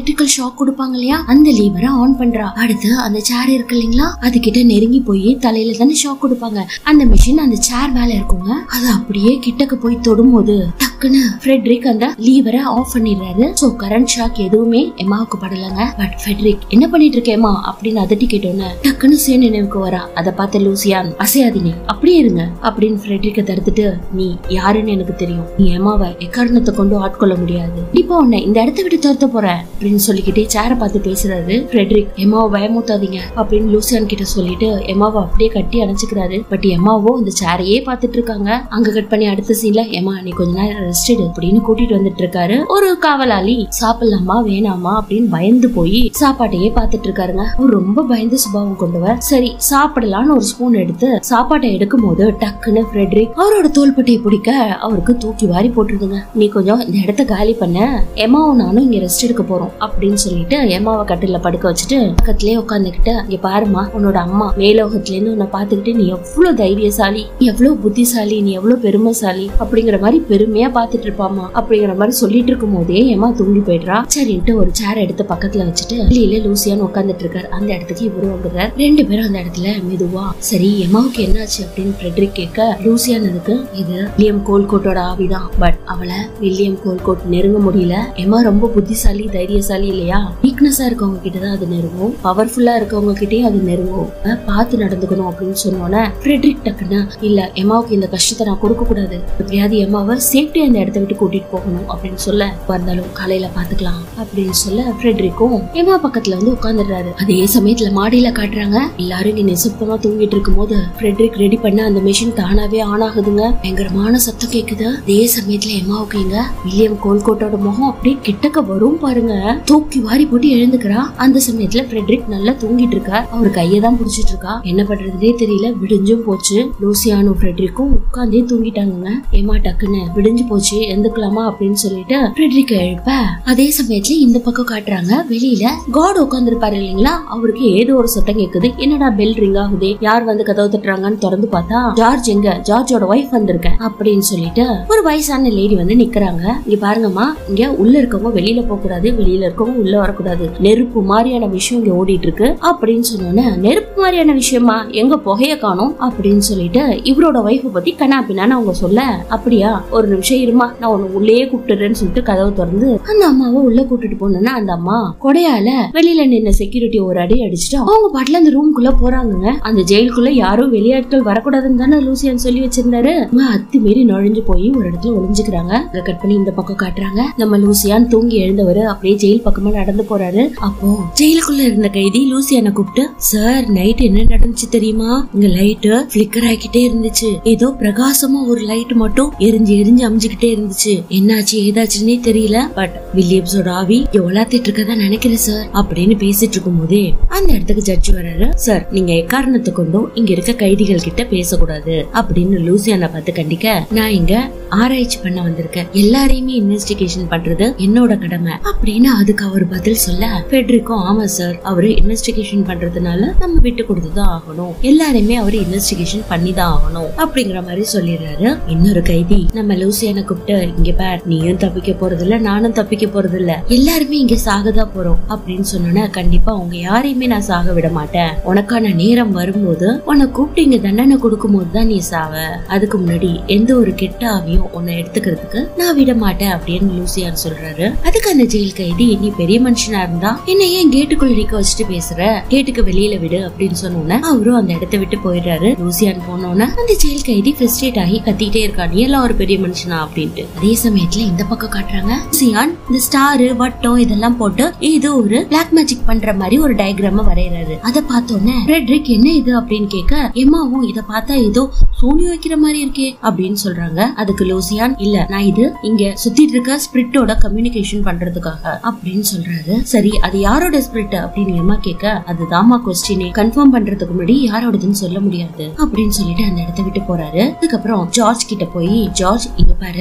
எலக்ட்ரிக்கல் ஷாக் கொடுப்பாங்க இல்லையா அந்த லீவரை ஆன் பண்றா அடுத்து அந்த சேர் இருக்கு இல்லைங்களா அது கிட்ட நெருங்கி போய் தலையில தானே ஷாக் கொடுப்பாங்க அந்த மிஷின் அந்த சேர் மேல இருக்குங்க அது அப்படியே கிட்டக்கு போய் தொடும்போது டக்குன்னு ஃப்ரெட்ரிக் அந்த லீவரை ஆஃப் பண்ணிடுறாரு சோ கரண்ட் ஷாக் எதுவுமே எம்மாவுக்கு படலங்க பட் ஃப்ரெட்ரிக் என்ன பண்ணிட்டு இருக்கேமா அப்படின்னு அதட்டி கேட்டோன்னு டக்குன்னு சே நினைவுக்கு வரா அதை பார்த்த லூசியான் அசையாதீங்க அப்படியே இருங்க அப்படின்னு ஃப்ரெட்ரிக்க தடுத்துட்டு நீ யாருன்னு எனக்கு தெரியும் நீ எம்மாவை எக்காரணத்தை கொண்டு ஆட்கொள்ள முடியாது இப்போ உன்னை இந்த இடத்த விட்டு துரத்த போறேன் அப்படின்னு சொல்லிக்கிட்டே சேரை பார்த்து பேசுறாரு ஃப்ரெட்ரிக் எம்மாவை பயமுத்தாதீங்க அப்படின்னு லூசியான் கிட்ட சொல்லிட்டு எம்மாவை அப்படியே கட்டி அணைச்சுக்கிறாரு பட் எம்மாவோ இந்த சேரையே பார்த்துட்டு இருக்காங்க அங்க கட் பண்ணி அடுத்த சீன்ல எம்மா நீ கொஞ்ச நேரம் ரெஸ்ட் எடு அப்படின்னு கூட்டிட்டு வந்துட்டு இருக்காரு ஒரு காவலாளி சாப்பிடலாமா வேணாமா அப்படின்னு பயந்து போய் சாப்பாட்டையே பார்த்துட்டு இருக்காருங்க அவர் ரொம்ப பயந்து சுபாவம் கொண்டவர் சரி சாப்பிடலாம்னு ஒரு ஸ்பூன் எடுத்து சாப்பாட்டை எடுக்கும் போது டக்குன்னு ஃப்ரெட்ரிக் அவரோட தோள்பட்டையை பிடிக்க அவருக்கு தூக்கி வாரி போட்டுருதுங்க நீ கொஞ்சம் இந்த இடத்த காலி பண்ண எம்மாவும் நானும் இங்க ரெஸ்ட் எடுக்க போறோம் அப்படின்னு சொல்லிட்டு எம்மாவை கட்டில படுக்க வச்சுட்டு பக்கத்திலே உட்காந்துக்கிட்டு இங்க பாருமா உன்னோட அம்மா மேலோகத்துல இருந்து உன்னை பாத்துக்கிட்டு நீ எவ்வளவு தைரியசாலி நீ எவ்வளவு புத்திசாலி நீ எவ்வளவு பெருமைசாலி அப்படிங்கிற மாதிரி பெருமையா பாத்துட்டு இருப்பாமா அப்படிங்கிற மாதிரி சொல்லிட்டு இருக்கும் போதே எம்மா தூங்கி போயிடுறா சரின்ட்டு ஒரு சேர் எடுத்து பக்கத்துல வச்சுட்டு வெளியில லூசியான்னு உட்காந்துட்டு இருக்காரு அந்த இடத்துக்கு இவரு வந்துடுறாரு ரெண்டு பேரும் அந்த இடத்துல மெதுவா சரி எம்மாவுக்கு என்னாச்சு அப்படின்னு ஃப்ரெட்ரிக் கேட்க லூசியான் அதுக்கு இது வில்லியம் கோல்கோட்டோட ஆவிதான் பட் அவளை வில்லியம் கோல்கோட் நெருங்க முடியல எம்மா ரொம்ப புத்திசாலி தைரியசாலி இல்லையா வீக்னஸா இருக்கவங்க கிட்ட தான் அது நெருங்கும் பவர்ஃபுல்லா இருக்கவங்க கிட்டயும் அது நெருங்கும் அஹ் பார்த்து நடந்துக்கணும் அப்படின்னு சொன்னோன்னே ஃப்ரெட்ரிக் டக்குன்னு இல்ல எம்மாவுக்கு இந்த கஷ்டத்தை நான் கொடுக்க கூடாது எப்படியாவது எம்மாவை சேஃப்டியா இந்த இடத்த விட்டு கூட்டிட்டு போகணும் அப்படின்னு சொல்ல வந்தாலும் காலையில பாத்துக்கலாம் அப்படின்னு சொல்ல ஃப்ரெட்ரிக்கும் எம்மா பக்கத்துல வந்து உட்காந்துடுறாரு அதே சமயத்துல மாடியில காட்டுறாங்க எல்லாரும் இங்க நிசப்தமா தூங்கிட்டு இருக்கும் போது ஃப்ரெட்ரிக் ரெடி பண்ண அந்த மிஷின் தானாவே ஆன் ஆகுதுங்க பயங்கரமான சத்தம் கேக்குது அதே சமயத்துல எம்மாவுக்கு இங்க வில்லியம் கோல்கோட்டோட முகம் அப்படியே கிட்டக்க வரும் பாருங்க தூக்கி வாரி போட்டு எழுந்துக்கிறா அந்த சமயத்துல ஃப்ரெட்ரிக் நல்லா தூங்கிட்டு இருக்கா அவர் கையை தான் புடிச்சிட்டு இருக்கா என்ன பண்றதுனே தெரியல விடிஞ்சும் போச்சு லூசியானும் ஃப்ரெட்ரிக்கும் உட்காந்தே தூங்கிட்டாங்க ஏமா டக்குன்னு விடிஞ்சு போச்சு எந்துக்கலாமா அப்படின்னு சொல்லிட்டு ஃப்ரெட்ரிக்க எழுப்ப அதே சமயத்துல இந்த பக்கம் காட்டுறாங்க வெளியில காட் உட்காந்துருப்பாரு இல்லைங்களா அவருக்கு ஏதோ ஒரு சத்தம் கேக்குது என்னடா பெல் ரிங் ஆகுதே யார் வந்து கதவு தட்டுறாங்கன்னு திறந்து பார்த்தா ஜார்ஜ் எங்க ஜார்ஜோட ஒய்ஃப் வந்திருக்கேன் அப்படின்னு சொல்லிட்டு ஒரு வயசான லேடி வந்து நிக்கிறாங்க இங்க பாருங்கம்மா இங்க உள்ள இருக்கவங்க வெளியில போக கூடாது வெளியில இருக்கவங்க உள்ள வரக்கூடாது நெருப்பு மாதிரியான விஷயம் இங்க ஓடிட்டு இருக்கு அப்படின்னு சொன்னோன்னே நெருப்பு மாதிரியான விஷயமா எங்க புகைய காணோம் அப்படின்னு சொல்லிட்டு இவரோட ஒய்ஃப பத்தி கண்ணா பின்னான்னு அவங்க சொல்ல அப்படியா ஒரு நிமிஷம் இருமா நான் உன்னை உள்ளேயே கூப்பிட்டுறேன்னு சொல்லிட்டு கதவு திறந்து அந்த அம்மாவை உள்ள கூட்டிட்டு போனோன்னா அந்த அம்மா கொடையால வெளியில நின்ன செக்யூரிட்டி ஒரு அடி அடிச்சுட்டு அவங்க பாட்டுல அந்த ரூம்குள்ள போறாங்கங்க அந்த ஜெயிலுக்குள்ள யாரும் வெளியாட்கள் வரக்கூடாதுன்னு தானே லூசியான் சொல்லி வச்சிருந்தாரு அவங்க அத்து மீறி நுழைஞ்சு போய் ஒரு இடத்துல ஒளிஞ்சுக்கிறாங்க அங்க கட் பண்ணி இந்த பக்கம் காட்டுறாங்க நம்ம லூசியான் தூங்கி எழுந்தவர் அப்படியே ஜெயில் பக்கமா நடந்து போறாரு அப்போ ஜெயிலுக்குள்ள இருந்த கைதி லூசியானை கூப்பிட்டு சார் நைட் என்ன நடந்துச்சு தெரியுமா இங்க லைட் பிளிக்கர் ஆகிட்டே இருந்துச்சு ஏதோ பிரகாசமா ஒரு லைட் மட்டும் எரிஞ்சு எரிஞ்சு அமைஞ்சுக்கிட்டே இருந்துச்சு என்னாச்சு ஏதாச்சுன்னே தெரியல பட் வில்லியம்ஸோட ஆவி எவ்வளோத்திட்டு இருக்கதா நினைக்கிறேன் சார் அப்படின்னு பேசிட்டு இருக்கும் போதே அந்த இடத்துக்கு ஜட்ஜ் வர்றாரு சார் நீங்க எக்காரணத்தை கொண்டும் இங்க இருக்க கைதிகள் கிட்ட பேசக்கூடாது அப்படின்னு லூசியானை பார்த்து கண்டிக்க நான் இங்க ஆராய்ச்சி பண்ண வந்திருக்கேன் எல்லாரையுமே இன்வெஸ்டிகேஷன் பண்றது என்னோட கடமை அப்படின்னு அதுக்கு அவர் பதில் சொல்ல ஃபெட்ரிக்கும் ஆமா சார் அவரு இன்வெஸ்டிகேஷன் பண்றதுனால நம்ம விட்டு கொடுத்துதான் ஆகணும் எல்லாரையுமே அவர் இன்வெஸ்டிகேஷன் பண்ணி தான் ஆகணும் அப்படிங்கிற மாதிரி சொல்லிடுறாரு இன்னொரு கைதி நம்ம லூசியான கூப்பிட்டு இங்க பார் நீயும் தப்பிக்க போறது இல்ல நானும் தப்பிக்க போறது இல்ல எல்லாருமே இங்க சாகதான் போறோம் அப்படின்னு சொன்னோன்னா கண்டிப்பா உங்க யாரையுமே நான் சாக விட மாட்டேன் உனக்கான நேரம் வரும்போது உன்னை கூப்பிட்டு இங்க தண்டனை கொடுக்கும் போதுதான் நீ சாவ அதுக்கு முன்னாடி எந்த ஒரு கெட்ட ஆவியும் உன்னை எடுத்துக்கிறதுக்கு நான் விட மாட்டேன் அப்படின்னு லூசியான் சொல்றாரு அதுக்கு அந்த ஜெயில் கைதி நீ பெரிய மனுஷனா இருந்தா என்ன ஏன் கேட்டுக்குள்ள நிக்க வச்சுட்டு பேசுற கேட்டுக்கு வெளியில விடு அப்படின்னு சொன்னோன்னே அவரும் அந்த இடத்தை விட்டு போயிடுறாரு லூசியான் போனோன்னே அந்த ஜெயில் கைதி ஃப்ரஸ்ட்ரேட் ஆகி கத்திட்டே இருக்கா நீ எல்லாம் ஒரு பெரிய மனுஷனா அப்படின்ட்டு அதே சமயத்துல இந்த பக்கம் காட்டுறாங்க லூசியான் இந்த ஸ்டாரு வட்டம் இதெல்லாம் போட்டு ஏதோ ஒரு பிளாக் மேஜிக் பண்ற மாதிரி ஒரு டயக்ராம வரையறாரு அத பார்த்தோன்னே ஃப்ரெட்ரிக் என்ன இது அப்படின்னு கேட்க எம்மாவும் இத பார்த்தா ஏதோ சோனி வைக்கிற மாதிரி இருக்கே அப்படின்னு சொல்றாங்க அதுக்கு லூசியான் இல்ல நான் இது இங்க சுத்திட்டு இருக்க ஸ்பிரிட்டோட கம்யூனிகேஷன் பண்றதுக்காக அப்படின்னு சொல்றாரு சரி அது யாரோட ஸ்பிரிட் அப்படின்னு எம்மா கேட்க அதுதாம்மா கொஸ்டினே கன்ஃபார்ம் பண்றதுக்கு முன்னாடி யாரோடதுன்னு சொல்ல முடியாது அப்படின்னு சொல்லிட்டு அந்த இடத்த விட்டு போறாரு அதுக்கப்புறம் ஜார்ஜ் கிட்ட போய் ஜார்ஜ் இங்க பாரு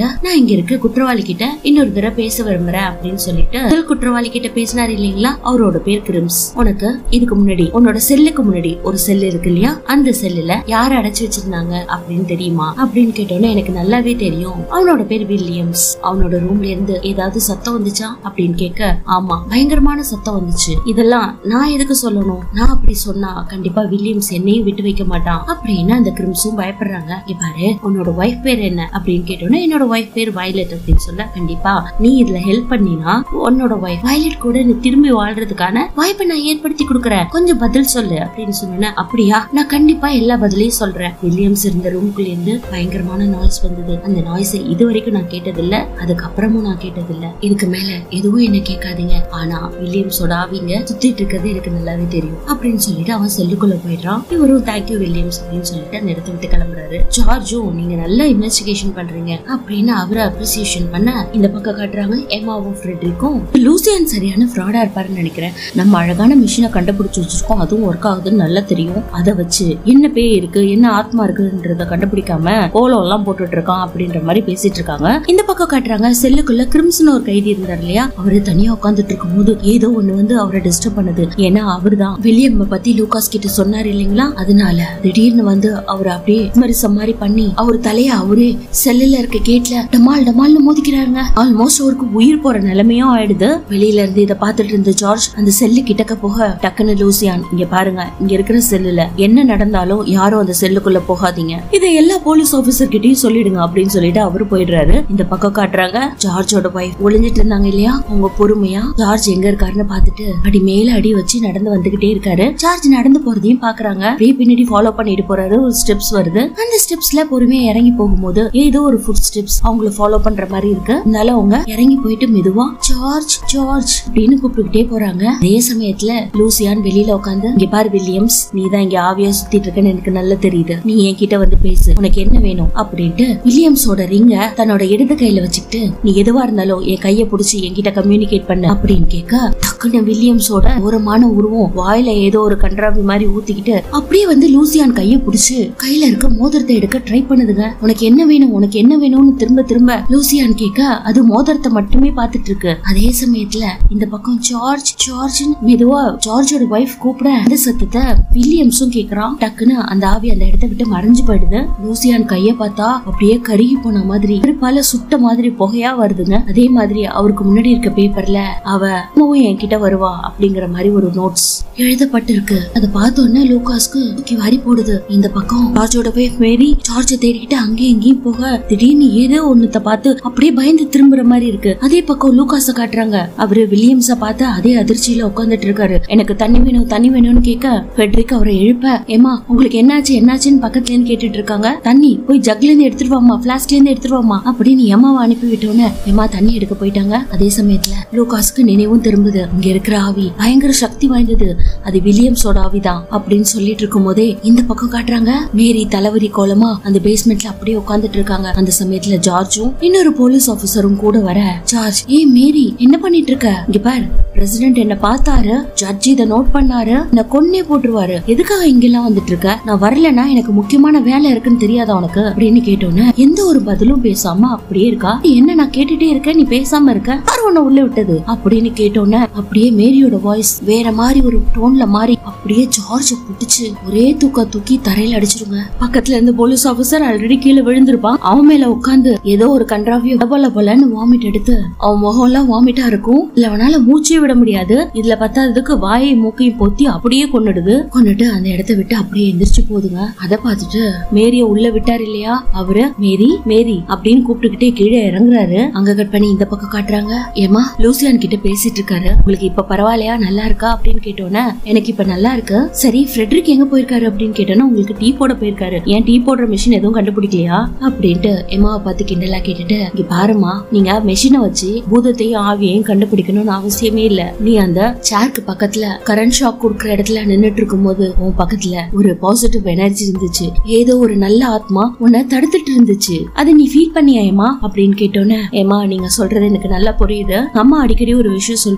நான் இங்க இருக்க குற்றவாளி கிட்ட இன்னொரு தடவை பேச விரும்புறேன் அப்படின்னு சொல்லிட்டு முதல் குற்றவாளி கிட்ட பேசினாரு இல்லைங்களா அவரோட பேர் கிரிம்ஸ் உனக்கு இதுக்கு முன்னாடி உன்னோட செல்லுக்கு முன்னாடி ஒரு செல் இருக்கு இல்லையா அந்த செல்லுல யார அடைச்சு வச்சிருந்தாங்க அப்படின்னு தெரியுமா அப்படின்னு கேட்டோன்னே எனக்கு நல்லாவே தெரியும் அவனோட பேர் வில்லியம்ஸ் அவனோட ரூம்ல இருந்து ஏதாவது சத்தம் வந்துச்சா அப்படின்னு கேட்க ஆமா பயங்கரமான சத்தம் வந்துச்சு இதெல்லாம் நான் எதுக்கு சொல்லணும் நான் அப்படி சொன்னா கண்டிப்பா வில்லியம்ஸ் என்னையும் விட்டு வைக்க மாட்டான் அப்படின்னு அந்த கிரிம்ஸும் பயப்படுறாங்க இங்க பாரு உன்னோட ஒய்ஃப் பேர் என்ன அப்படின்னு கேட்டோன்னா என்னோட ஒய்ஃப் பேர் வயலட் அப்படின்னு சொல்ல கண்டிப்பா நீ இதுல ஹெல்ப் பண்ணினா உன்னோட ஒய்ஃப் வயலட் கூட நீ திரும்பி வாழ்றதுக்கான வாய்ப்பை நான் ஏற்படுத்தி கொடுக்கறேன் கொஞ்சம் பதில் சொல்லு அப்படின்னு சொன்னேன் அப்படியா நான் கண்டிப்பா எல்லா பதிலையும் சொல்றேன் வில்லியம்ஸ் இருந்த ரூம்குள்ள இருந்து பயங்கரமான நாய்ஸ் வந்தது அந்த நாய்ஸை இது வரைக்கும் நான் கேட்டதில்ல அதுக்கப்புறமும் நான் கேட்டதில்ல இதுக்கு மேல எதுவும் என்ன கேட்காதீங்க ஆனா வில்லியம்ஸோட ஆவிங்க சுத்திட்டு இருக்கிறது எனக்கு நல்லாவே தெரியும் அப்படின்னு சொல்லிட்டு அவன் செல்லுக்குள்ள போயிடுறான் இவரும் தேங்க்யூ வில்லியம்ஸ் அப்படின்னு சொல்லிட்டு அந்த இடத்த விட்டு கிளம்புறாரு ஜார்ஜும் நீங்க நல்லா இன்வெஸ்டிகேஷன் பண்றீங்க அப்படின்னு அவரை அப்ரிசியேஷன் பண்ண இந்த பக்கம் காட்டுறாங்க எமாவும் ஃப்ரெட்ரிக்கும் லூசியன் சரியான ஃப்ராடா இருப்பாருன்னு நினைக்கிறேன் நம்ம அழகான மிஷினை கண்டுபிடிச்சு வச்சிருக்கோம் அதுவும் ஒர்க் ஆகுதுன்னு நல்லா தெரியும் அதை வச்சு என்ன பேய் இருக்கு என்ன ஆத்மா இருக்குன்றத கண்டுபிடிக்காம கோலம் எல்லாம் போட்டுட்டு இருக்கான் அப்படின்ற மாதிரி பேசிட்டு இருக்காங்க இந்த பக்கம் காட்டுறாங்க செல்லுக்குள்ள கிரிம்சன் ஒரு கைதி இருந்தார் இல்லையா அவரு தனியா உட்காந்துட்டு இருக்கும் போது ஏதோ ஒண்ணு வந்து அவரை டிஸ்டர்ப் பண்ணுது ஏன்னா அவர்தான் வில்லியம் பத்தி லூகாஸ் கிட்ட சொன்னாரு இல்லைங்களா அதனால திடீர்னு வந்து அவர் அப்படியே மாதிரி சம்மாரி பண்ணி அவர் தலைய அவரே செல்லுல இருக்க கேட்ல டமால் டமால்னு மோதிக்கிறாருங்க ஆல்மோஸ்ட் அவருக்கு உயிர் போற நிலைமையும் ஆயிடுது வெளியில இருந்து இதை பார்த்துட்டு இருந்த ஜார்ஜ் அந்த செல்லு கிட்டக்க போக டக்குன்னு லூசியான் இங்க பாருங்க இங்க இருக்கிற செல்லுல என்ன நடந்தாலும் யாரும் அந்த செல்லுக்குள்ள போகாதீங்க இதை எல்லா போலீஸ் ஆபீசர் கிட்டயும் சொல்லிடுங்க அப்படின்னு சொல்லிட்டு அவரு போயிடுறாரு இந்த பக்கம் காட்டுறாங்க ஜார்ஜோட வைஃப் ஒளிஞ்சிட்டு இருந்தாங்க இல்லையா அவங்க பொறுமையா ஜார்ஜ் எங்க இருக்காருன்னு பார்த்துட்டு அடி மேல அடி வச்சு நடந்து வந்துகிட்டே இருக்காரு ஜார்ஜ் நடந்து போறதையும் பாக்குறாங்க அப்படியே பின்னாடி ஃபாலோ பண்ணிட்டு போறாரு ஒரு ஸ்டெப்ஸ் வருது அந்த ஸ்டெப்ஸ்ல பொறுமையா இறங்கி போகும்போது ஏதோ ஒரு ஃபுட் ஸ்டெப்ஸ் அவங்கள ஃபாலோ பண்ற மாதிரி இருக்கு அதனால அவங்க இறங்கி போயிட்டு மெதுவா ஜார்ஜ் ஜார்ஜ் அப்படின்னு கூப்பிட்டுக்கிட்டே போறாங்க அதே சமயத்துல லூசியான் வெளியில உட்காந்து இங்க பாரு வில்லியம்ஸ் நீ தான் இங்க ஆவியா சுத்திட்டு இருக்கன்னு எனக்கு நல்லா தெரியுது நீ என்கிட்ட வந்து பேசு உனக்கு என்ன வேணும் அப்படின்ட்டு வில்லியம்ஸோட ரிங்க தன்னோட இடது கையில வச்சுக்கிட்டு நீ எதுவா இருந்தாலும் என் கைய புடிச்சு என்கிட்ட கம்யூனிகேட் பண்ணு அப்படின்னு கேட்க டக்குன்னு வில்லியம்ஸோட ஓரமான உருவம் வாயில ஏதோ ஒரு கன்றாவி மாதிரி ஊத்திக்கிட்டு அப்படியே வந்து லூசியான் கைய புடிச்சு கையில இருக்க மோதிரத்தை எடுக்க ட்ரை பண்ணுதுங்க உனக்கு என்ன வேணும் உனக்கு என்ன வேணும்னு திரும்ப திரும்ப லூசியான் கேட்க அது மோதிரத்தை மட்டுமே பார்த்துட்டு இருக்கு அதே சமயத்துல இந்த பக்கம் ஜார்ஜ் ஜார்ஜ் மெதுவா ஜார்ஜோட ஒய்ஃப் கூப்பிட அந்த சத்தத்தை வில்லியம்ஸும் கேக்குறான் டக்குன்னு அந்த ஆவி அந்த இடத்த விட்டு மறைஞ்சு போயிடுது லூசியான் கைய பார்த்தா அப்படியே கருகி போன மாதிரி பல சுட்ட மாதிரி புகையா வருதுங்க அதே மாதிரி அவருக்கு முன்னாடி இருக்க பேப்பர்ல அவ அம்மாவும் என்கிட்ட வருவா அப்படிங்கிற மாதிரி ஒரு நோட்ஸ் எழுதப்பட்டிருக்கு அதை பார்த்தோன்னே லூகாஸ்க்கு தூக்கி வாரி போடுது இந்த பக்கம் ஜார்ஜோட ஒய்ஃப் மேரி ஜார்ஜை தேடிக்கிட்டு அங்கேயும் இங்கேயும் போக திடீர்னு ஏதோ ஒண்ணுத்த பார்த்து அப்படியே பயந்து திரும்புற மாதிரி இருக்கு அதே பக்கம் லூகாஸ காட்டுறாங்க அவரு வில்லியம்ஸ பார்த்து அதே அதிர்ச்சியில உட்கார்ந்துட்டு இருக்காரு எனக்கு தண்ணி வேணும் தண்ணி வேணும்னு கேட்க ஃபெட்ரிக் அவரை எழுப்ப ஏமா உங்களுக்கு என்னாச்சு என்னாச்சுன்னு பக்கத்துல இருந்து கேட்டுட்டு இருக்காங்க தண்ணி போய் ஜக்ல இருந்து எடுத்துட்டு வாமா பிளாஸ்க்ல இருந்து எடுத்துட்டு வாமா அப்படின்னு எம்மாவை அனுப்பி விட்டோன்னு எம்மா தண்ணி எடுக்க போயிட்டாங்க அதே சமயத்துல லூகாஸ்க்கு நினைவும் திரும்புது இங்க இருக்கிற ஆவி பயங்கர சக்தி வாய்ந்தது அது வில்லியம்ஸோட ஆவிதான் அப்படின்னு சொல்லிட்டு இருக்கும் போதே இந்த பக்கம் காட்டுறாங்க மேரி தலைவரி கோலமா அந்த பேஸ்மெண்ட்ல அப்படியே உட்கார்ந்துட்டு இருக்காங்க அந்த சமயத்துல ஜார்ஜும் இன்னொரு போலீஸ் ஆபீசரும் கூட வர ஜார்ஜ் ஏய் மேரி என்ன பண்ணிட்டு இருக்க இங்க பாரு பிரசிடென்ட் என்ன பார்த்தாரு ஜட்ஜ் இத நோட் பண்ணாரு என்ன கொன்னே போட்டுருவாரு எதுக்காக இங்கெல்லாம் வந்துட்டு இருக்க நான் வரலன்னா எனக்கு முக்கியமான வேலை இருக்குன்னு தெரியாதா உனக்கு அப்படின்னு கேட்டோன்னே எந்த ஒரு பதிலும் பேசாம அப்படியே இருக்கா என்ன நான் கேட்டுட்டே இருக்கேன் நீ பேசாம இருக்க யார் உன்னை உள்ள விட்டது அப்படின்னு கேட்டோன்னே அப்படியே மேரியோட வாய்ஸ் வேற மாதிரி ஒரு டோன்ல மாறி அப்படியே ஜார்ஜ புடிச்சு ஒரே தூக்க தூக்கி தரையில அடிச்சிருங்க பக்கத்துல இருந்து போலீஸ் ஆபீசர் ஆல்ரெடி கீழே விழுந்திருப்பான் அவன் மேல உட்காந்து ஏதோ ஒரு கன்றாவிய டபல பலன்னு வாமிட் எடுத்து அவன் முகம் எல்லாம் வாமிட்டா இருக்கும் இல்ல அவனால மூச்சே விட முடியாது இதுல பத்தாததுக்கு வாயை மூக்கையும் பொத்தி அப்படியே கொன்னுடுது கொன்னுட்டு அந்த இடத்த விட்டு அப்படியே எந்திரிச்சு போகுதுங்க அத பார்த்துட்டு மேரிய உள்ள விட்டார் இல்லையா அவரு மேரி மேரி அப்படின்னு கூப்பிட்டுக்கிட்டே கீழே இறங்குறாரு அங்க கட் பண்ணி இந்த பக்கம் காட்டுறாங்க ஏமா லூசியான் கிட்ட பேசிட்டு இருக்காரு உங்களுக்கு இப்ப பரவாயில்லையா நல்லா இருக்கா அப்படின்னு கேட்டோன்னே எனக்கு இப்ப நல்லா இருக்கு சரி ஃப்ரெட்ரிக் எங்க போயிருக்காரு அப்படின்னு கேட்டோன்னா உங்களுக்கு டீ போட போயிருக்காரு ஏன் டீ போடுற மிஷின் எதுவும் கண்டுபிடிக்கலையா அப்படின்ட்டு எம்மாவை பார்த்து கிண்டலா கேட்டுட்டு இங்க பாருமா நீங்க மெஷினை வச்சு பூதத்தையும் ஆவியையும் கண்டுபிடிக்கணும்னு அவசியமே இல்ல நீ அந்த சேர்க்கு பக்கத்துல கரண்ட் ஷாக் கொடுக்குற இடத்துல நின்னுட்டு இருக்கும் போது உன் பக்கத்துல ஒரு பாசிட்டிவ் எனர்ஜி இருந்துச்சு ஏதோ ஒரு நல்ல ஆத்மா உன்னை தடுத்துட்டு இருந்துச்சு அதை நீ ஃபீல் பண்ணியா ஏமா அப்படின்னு கேட்டோன்னே ஏமா நீங்க சொல்றது எனக்கு நல்லா புரியுது அம்மா அடிக்கடி ஒரு விஷயம் சொல்லுவாங்க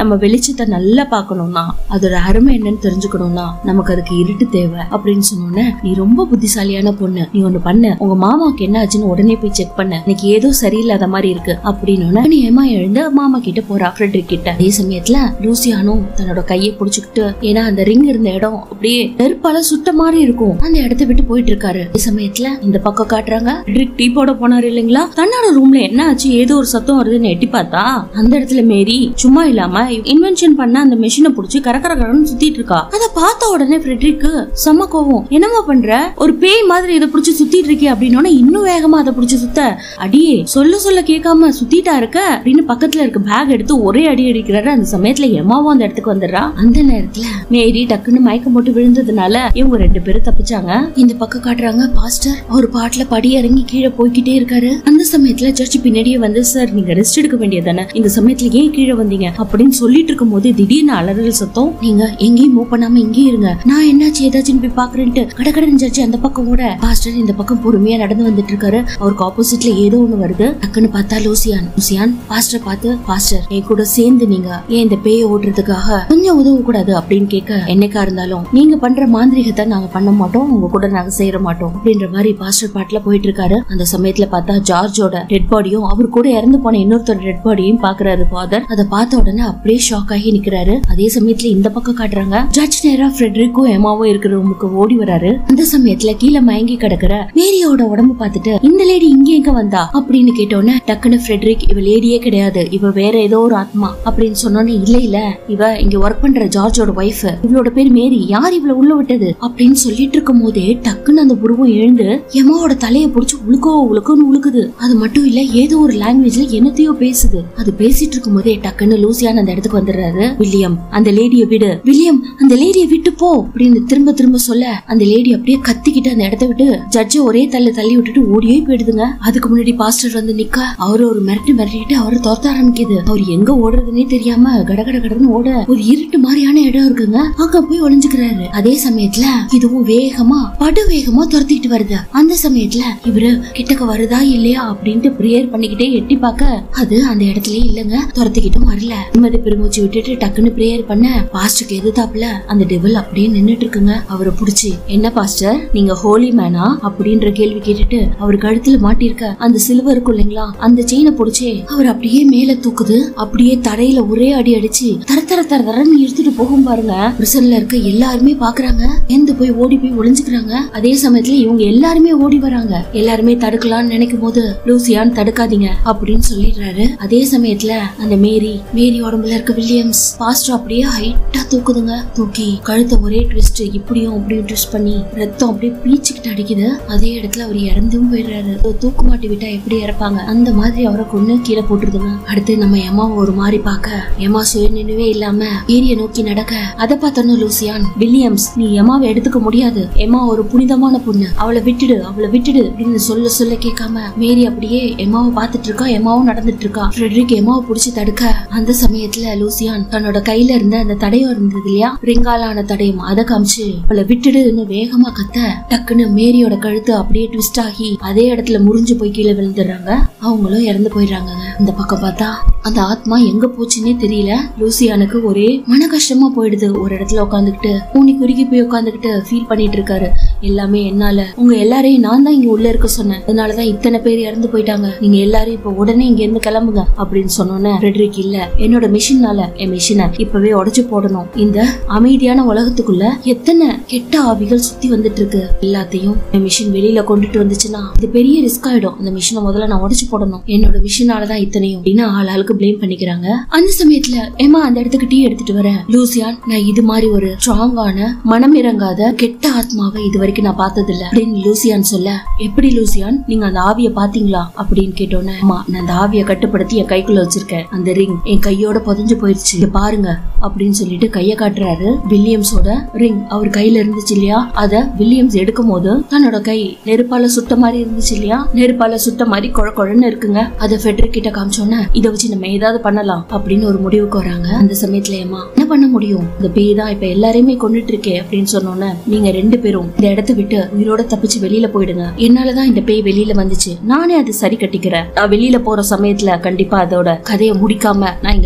நம்ம வெளிச்சத்தை நல்லா பார்க்கணும்னா அதோட அருமை என்னன்னு தெரிஞ்சுக்கணும்னா நமக்கு அதுக்கு இருட்டு தேவை அப்படின்னு சொன்னோன்னே நீ ரொம்ப புத்திசாலியான பொண்ணு நீ ஒண்ணு பண்ண உங்க மாமாவுக்கு என்ன ஆச்சுன்னு உடனே போய் செக் பண்ண இன்னைக்கு ஏதோ சரியில்லாத மாதிரி இருக்கு அப்படின்னு நீ ஏமா எழுந்து மாமா கிட்ட போறா ஃப்ரெட்ரிக் கிட்ட அதே சமயத்துல லூசியானும் தன்னோட கையை புடிச்சுக்கிட்டு ஏன்னா அந்த ரிங் இருந்த இடம் அப்படியே நெருப்பால சுட்ட மாதிரி இருக்கும் அந்த இடத்த விட்டு போயிட்டு இருக்காரு அதே சமயத்துல இந்த பக்கம் காட்டுறாங்க ஃப்ரெட்ரிக் டீ போட போனாரு இல்லைங்களா தன்னோட ரூம்ல என்ன ஆச்சு ஏதோ ஒரு சத்தம் வருதுன்னு எட்டி பார்த்தா அந்த இடத்துல மேரி சும்மா இல்லாம இன்வென்ஷன் பண்ண அந்த மெஷினை புடிச்சு கரகர கரன்னு சுத்திட்டு இருக்கா அத பார்த்த உடனே ஃப்ரெட்ரிக்கு செம்ம கோவம் என்னமா பண்ற ஒரு பேய் மாதிரி இதை புடிச்சு சுத்திட்டு இருக்கே அப்படின்னோட இன்னும் வேகமா அதை புடிச்சு சுத்த அடியே சொல்ல சொல்ல கேட்காம சுத்திட்டா இருக்க அப்படின்னு பக்கத்துல இருக்க பேக் எடுத்து ஒரே அடி அடிக்கிறாரு அந்த சமயத்துல எமாவும் அந்த இடத்துக்கு வந்துடுறா அந்த நேரத்துல மேரி டக்குன்னு மயக்கம் போட்டு விழுந்ததுனால இவங்க ரெண்டு பேரும் தப்பிச்சாங்க இந்த பக்கம் காட்டுறாங்க பாஸ்டர் ஒரு பாட்டுல படி இறங்கி கீழே போய்கிட்டே இருக்காரு அந்த சமயத்துல சர்ச் பின்னாடியே வந்து சார் நீங்க ரெஸ்ட் எடுக்க வேண்டியதானே இந்த சமயத்துல ஏன் கீழே வந்தீங்க அப்படின்னு சொல்லிட்டு இருக்கும் போது திடீர்னு அலறல் சத்தம் நீங்க எங்கேயும் மூவ் பண்ணாம இங்கே இருங்க நான் என்னாச்சு ஏதாச்சும் போய் பாக்குறேன்ட்டு கடகடன் சர்ச் அந்த பக்கம் கூட பாஸ்டர் இந்த பக்கம் பொறுமையா நடந்து வந்துட்டு இருக்காரு அவருக்கு ஆப்போசிட்ல ஏதோ ஒண்ணு வருது டக்குன்னு பார்த்தா லூசியான் லூசியான் பாஸ்டர் பார்த்து பாஸ்டர் என் கூட சேர்ந்து நீங்க ஏன் இந்த பேயை ஓட்டுறதுக்காக கொஞ்சம் உதவ கூடாது அப்படின்னு கேட்க என்னைக்கா இருந்தாலும் நீங்க பண்ற மாந்திரிகத்தை நாங்க பண்ண மாட்டோம் உங்க கூட நாங்க செய்யற மாட்டோம் அப்படின்ற மாதிரி பாஸ்டர் பாட்டுல போயிட்டு இருக்காரு அந்த சமயத்துல பார்த்தா ஜார்ஜோட டெட் பாடியும் அவர் கூட இறந்து போன இன்னொருத்தர் டெட் பாடியும் பாக்குறாரு ஃபாதர் அதை பார்த்த உடனே அப்படியே ஷாக் ஆகி நிக்கிறாரு அதே சமயத்துல இந்த பக்கம் காட்டுறாங்க ஜட்ஜ் நேரா ஃப்ரெட்ரிக்கும் எமாவும் இருக்கிற ரூமுக்கு ஓடி வராரு அந்த சமயத்துல கீழே மயங்கி கிடக்குற மேரியோட உடம்பு பார்த்துட்டு இந்த லேடி இங்க எங்க வந்தா அப்படின்னு கேட்டோன்னே டக்குன்னு ஃப்ரெட்ரிக் இவ லேடியே கிடையாது இவ வேற ஏதோ ஒரு ஆத்மா அப்படின்னு சொன்னோன்னே இல்ல இல்ல இவ இங்க ஒர்க் பண்ற ஜார்ஜோட ஒய்ஃப் இவளோட பேர் மேரி யார் இவள உள்ள விட்டது அப்படின்னு சொல்லிட்டு இருக்கும் போதே டக்குன்னு அந்த புருவம் எழுந்து எமாவோட தலைய புடிச்சு உழுக்கோ உழுக்கோன்னு உழுக்குது அது மட்டும் இல்ல ஏதோ ஒரு லாங்குவேஜ்ல என்னத்தையோ பேசுது அது பேசிட்டு இருக்கும் போதே டக்குன்னு லூசியான் அந்த இடத்துக்கு வந்துடுறாரு வில்லியம் அந்த லேடிய விடு வில்லியம் அந்த லேடிய விட்டு போ அப்படின்னு திரும்ப திரும்ப சொல்ல அந்த லேடி அப்படியே கத்திக்கிட்டு அந்த இடத்த விட்டு ஜட்ஜ ஒரே தள்ளு தள்ளி விட்டுட்டு ஓடியே போயிடுதுங்க அதுக்கு முன்னாடி பாஸ்டர் வந்து நிக்க அவரு ஒரு மிரட்டு மிரட்டிட்டு அவரை துரத்த ஆரம்பிக்குது அவர் எங்க ஓடுறதுன்னே தெரியாம கடகட கடன்னு ஓட ஒரு இருட்டு மாதிரியான இடம் இருக்குங்க அங்க போய் ஒளிஞ்சுக்கிறாரு அதே சமயத்துல இதுவும் வேகமா படு வேகமா துரத்திட்டு வருது அந்த சமயத்துல இவரு கிட்டக்க வருதா இல்லையா அப்படின்ட்டு பிரேயர் பண்ணிக்கிட்டே எட்டி பார்க்க அது அந்த இடத்துலயே இல்லங்க துரத்திக்கிட்டும் வரல நிம்மதி பெருமூச்சு விட்டுட்டு டக்குன்னு பிரேயர் பண்ண பாஸ்டருக்கு எதிர்த்தாப்புல அந்த டெவல் அப்படியே நின்னுட்டு இருக்குங்க அவரை புடிச்சு என்ன பாஸ்டர் நீங்க ஹோலி மேனா அப்படின்ற கேள்வி கேட்டுட்டு அவர் கழுத்துல மாட்டிருக்க அந்த சிலுவை இருக்கும் இல்லைங்களா அந்த செயினை புடிச்சு அவர் அப்படியே மேல தூக்குது அப்படியே தரையில ஒரே அடி அடிச்சு தர தர தர தரன்னு இழுத்துட்டு போகும் பாருங்க பிரிசன்ல இருக்க எல்லாருமே பாக்குறாங்க எந்த போய் ஓடி போய் ஒளிஞ்சுக்கிறாங்க அதே சமயத்துல இவங்க எல்லாருமே ஓடி வராங்க எல்லாருமே தடுக்கலாம்னு நினைக்கும் போது லூசியான் தடுக்காதீங்க அப்படின்னு சொல்லிடுறாரு அதே சமயத்துல அந்த மேரி மேரி உடம்புல இருக்க வில்லியம்ஸ் பாஸ்டர் அப்படியே ஹைட்டா தூக்குதுங்க தூக்கி கழுத்தை ஒரே ட்விஸ்ட் இப்படியும் அப்படியும் ட்விஸ்ட் பண்ணி ரத்தம் அப்படியே பீச்சுக்கிட்டு அடிக்குது அதே இடத்துல அவர் இறந்தும் போயிடுறாரு ஒரு தூக்கு மாட்டி விட்டா எப்படி இறப்பாங்க அந்த மாதிரி அவரை கொண்டு கீழே போட்டுருதுங்க அடுத்து நம்ம எமாவை ஒரு மாதிரி பார்க்க எமா சுய நினைவே இல்லாம ஏரிய நோக்கி நடக்க அதை பார்த்தோன்னு லூசியான் வில்லியம்ஸ் நீ எமாவை எடுத்துக்க முடியாது எமா ஒரு புனிதமான பொண்ணு அவளை விட்டுடு அவளை விட்டுடு அப்படின்னு சொல்ல சொல்ல கேட்காம மேரி அப்படியே எமாவை பார்த்துட்டு இருக்கா எமாவும் நடந்துட்டு இருக்கா ஃப்ரெட்ரிக் எமாவை புடிச்சு தடுக்க அந்த சமயத்துல லூசியான் தன்னோட கையில இருந்த அந்த தடயம் இருந்தது இல்லையா ரிங்காலான தடயம் அதை காமிச்சு அவளை விட்டுடுன்னு வேகமா கத்த டக்குன்னு மேரியோட கழுத்து அப்படியே ட்விஸ்ட் ஆகி அதே இடத்துல முறிஞ்சு போய் கீழே விழுந்துடுறாங்க அவங்களும் இறந்து போயிடுறாங்க இந்த பக்கம் பார்த்தா அந்த ஆத்மா எங்க போச்சுன்னே தெரியல லூசியானுக்கு ஒரே மன கஷ்டமா போயிடுது ஒரு இடத்துல உட்காந்துக்கிட்டு ஊனி குறுகி போய் உட்காந்துக்கிட்டு ஃபீல் பண்ணிட்டு இருக்காரு எல்லாமே என்னால உங்க எல்லாரையும் நான் தான் இங்க உள்ள இருக்க சொன்னேன் அதனாலதான் இத்தனை பேர் இறந்து போயிட்டாங்க நீங்க எல்லாரும் இப்ப உடனே இங்க இருந்து கிளம்புங்க அப்படின்னு சொன்னோன்னே ஃப்ரெட்ரிக் இல்ல என்னோட மிஷினால என் மிஷினை இப்பவே உடைச்சு போடணும் இந்த அமைதியான உலகத்துக்குள்ள எத்தனை கெட்ட ஆவிகள் சுத்தி வந்துட்டு இருக்கு எல்லாத்தையும் என் மிஷின் வெளியில கொண்டுட்டு வந்துச்சுன்னா இது பெரிய ரிஸ்க் ஆயிடும் அந்த மிஷினை முதல்ல நான் உடைச்சு போடணும் என்னோட மிஷினாலதான் இத்தனையும் அப்படின்னு ஆள் ஆளுக்கு ப்ளேம் பண்ணிக்கிறாங்க அந்த சமயத்துல ஏமா அந்த இடத்துக்கு டீ எடுத்துட்டு வரேன் லூசியான் நான் இது மாதிரி ஒரு ஸ்ட்ராங்கான மனம் இறங்காத கெட்ட ஆத்மாவை இது வரைக்கும் நான் பார்த்தது இல்ல அப்படின்னு லூசியான் சொல்ல எப்படி லூசியான் நீங்க அந்த ஆவிய பாத்தீங்களா அப்படின்னு கேட்டோன்னே அம்மா நான் அந்த ஆவிய கட்டுப்படுத்தி என் கைக்குள்ள வச்சிருக்கேன் அந்த ரிங் என் கையோட புதஞ்சு போயிருச்சு இங்க பாருங்க அப்படின்னு சொல்லிட்டு கைய காட்டுறாரு வில்லியம்ஸோட ரிங் அவர் கையில இருந்துச்சு இல்லையா அத வில்லியம்ஸ் எடுக்கும் போது தன்னோட கை நெருப்பால சுட்ட மாதிரி இருந்துச்சு இல்லையா நெருப்பால சுட்ட மாதிரி குழ குழன்னு இருக்குங்க அத ஃபெட்ரிக் கிட்ட காமிச்சோன்னே இத வச்சு நம்ம ஏதாவது பண்ணலாம் அப்படின்னு ஒரு முடிவுக்கு வராங்க அந்த சமயத்துல ஏமா என்ன பண்ண முடியும் இந்த பேய் தான் இப்ப எல்லாரையுமே கொண்டுட்டு இருக்கே அப்படின்னு சொன்னோன்னே நீங்க ரெண்டு பேரும் இந்த இடத்த விட்டு உயிரோட தப்பிச்சு வெளியில போயிடுங்க என்னாலதான் இந்த பேய் வெளியில வந்துச்சு நானே அது சரி கட்டிக்கிறேன் நான் வெளியில போற சமயத்துல கண்டிப்பா அதோட கதையை முடிக்காம நான் இங்க சாக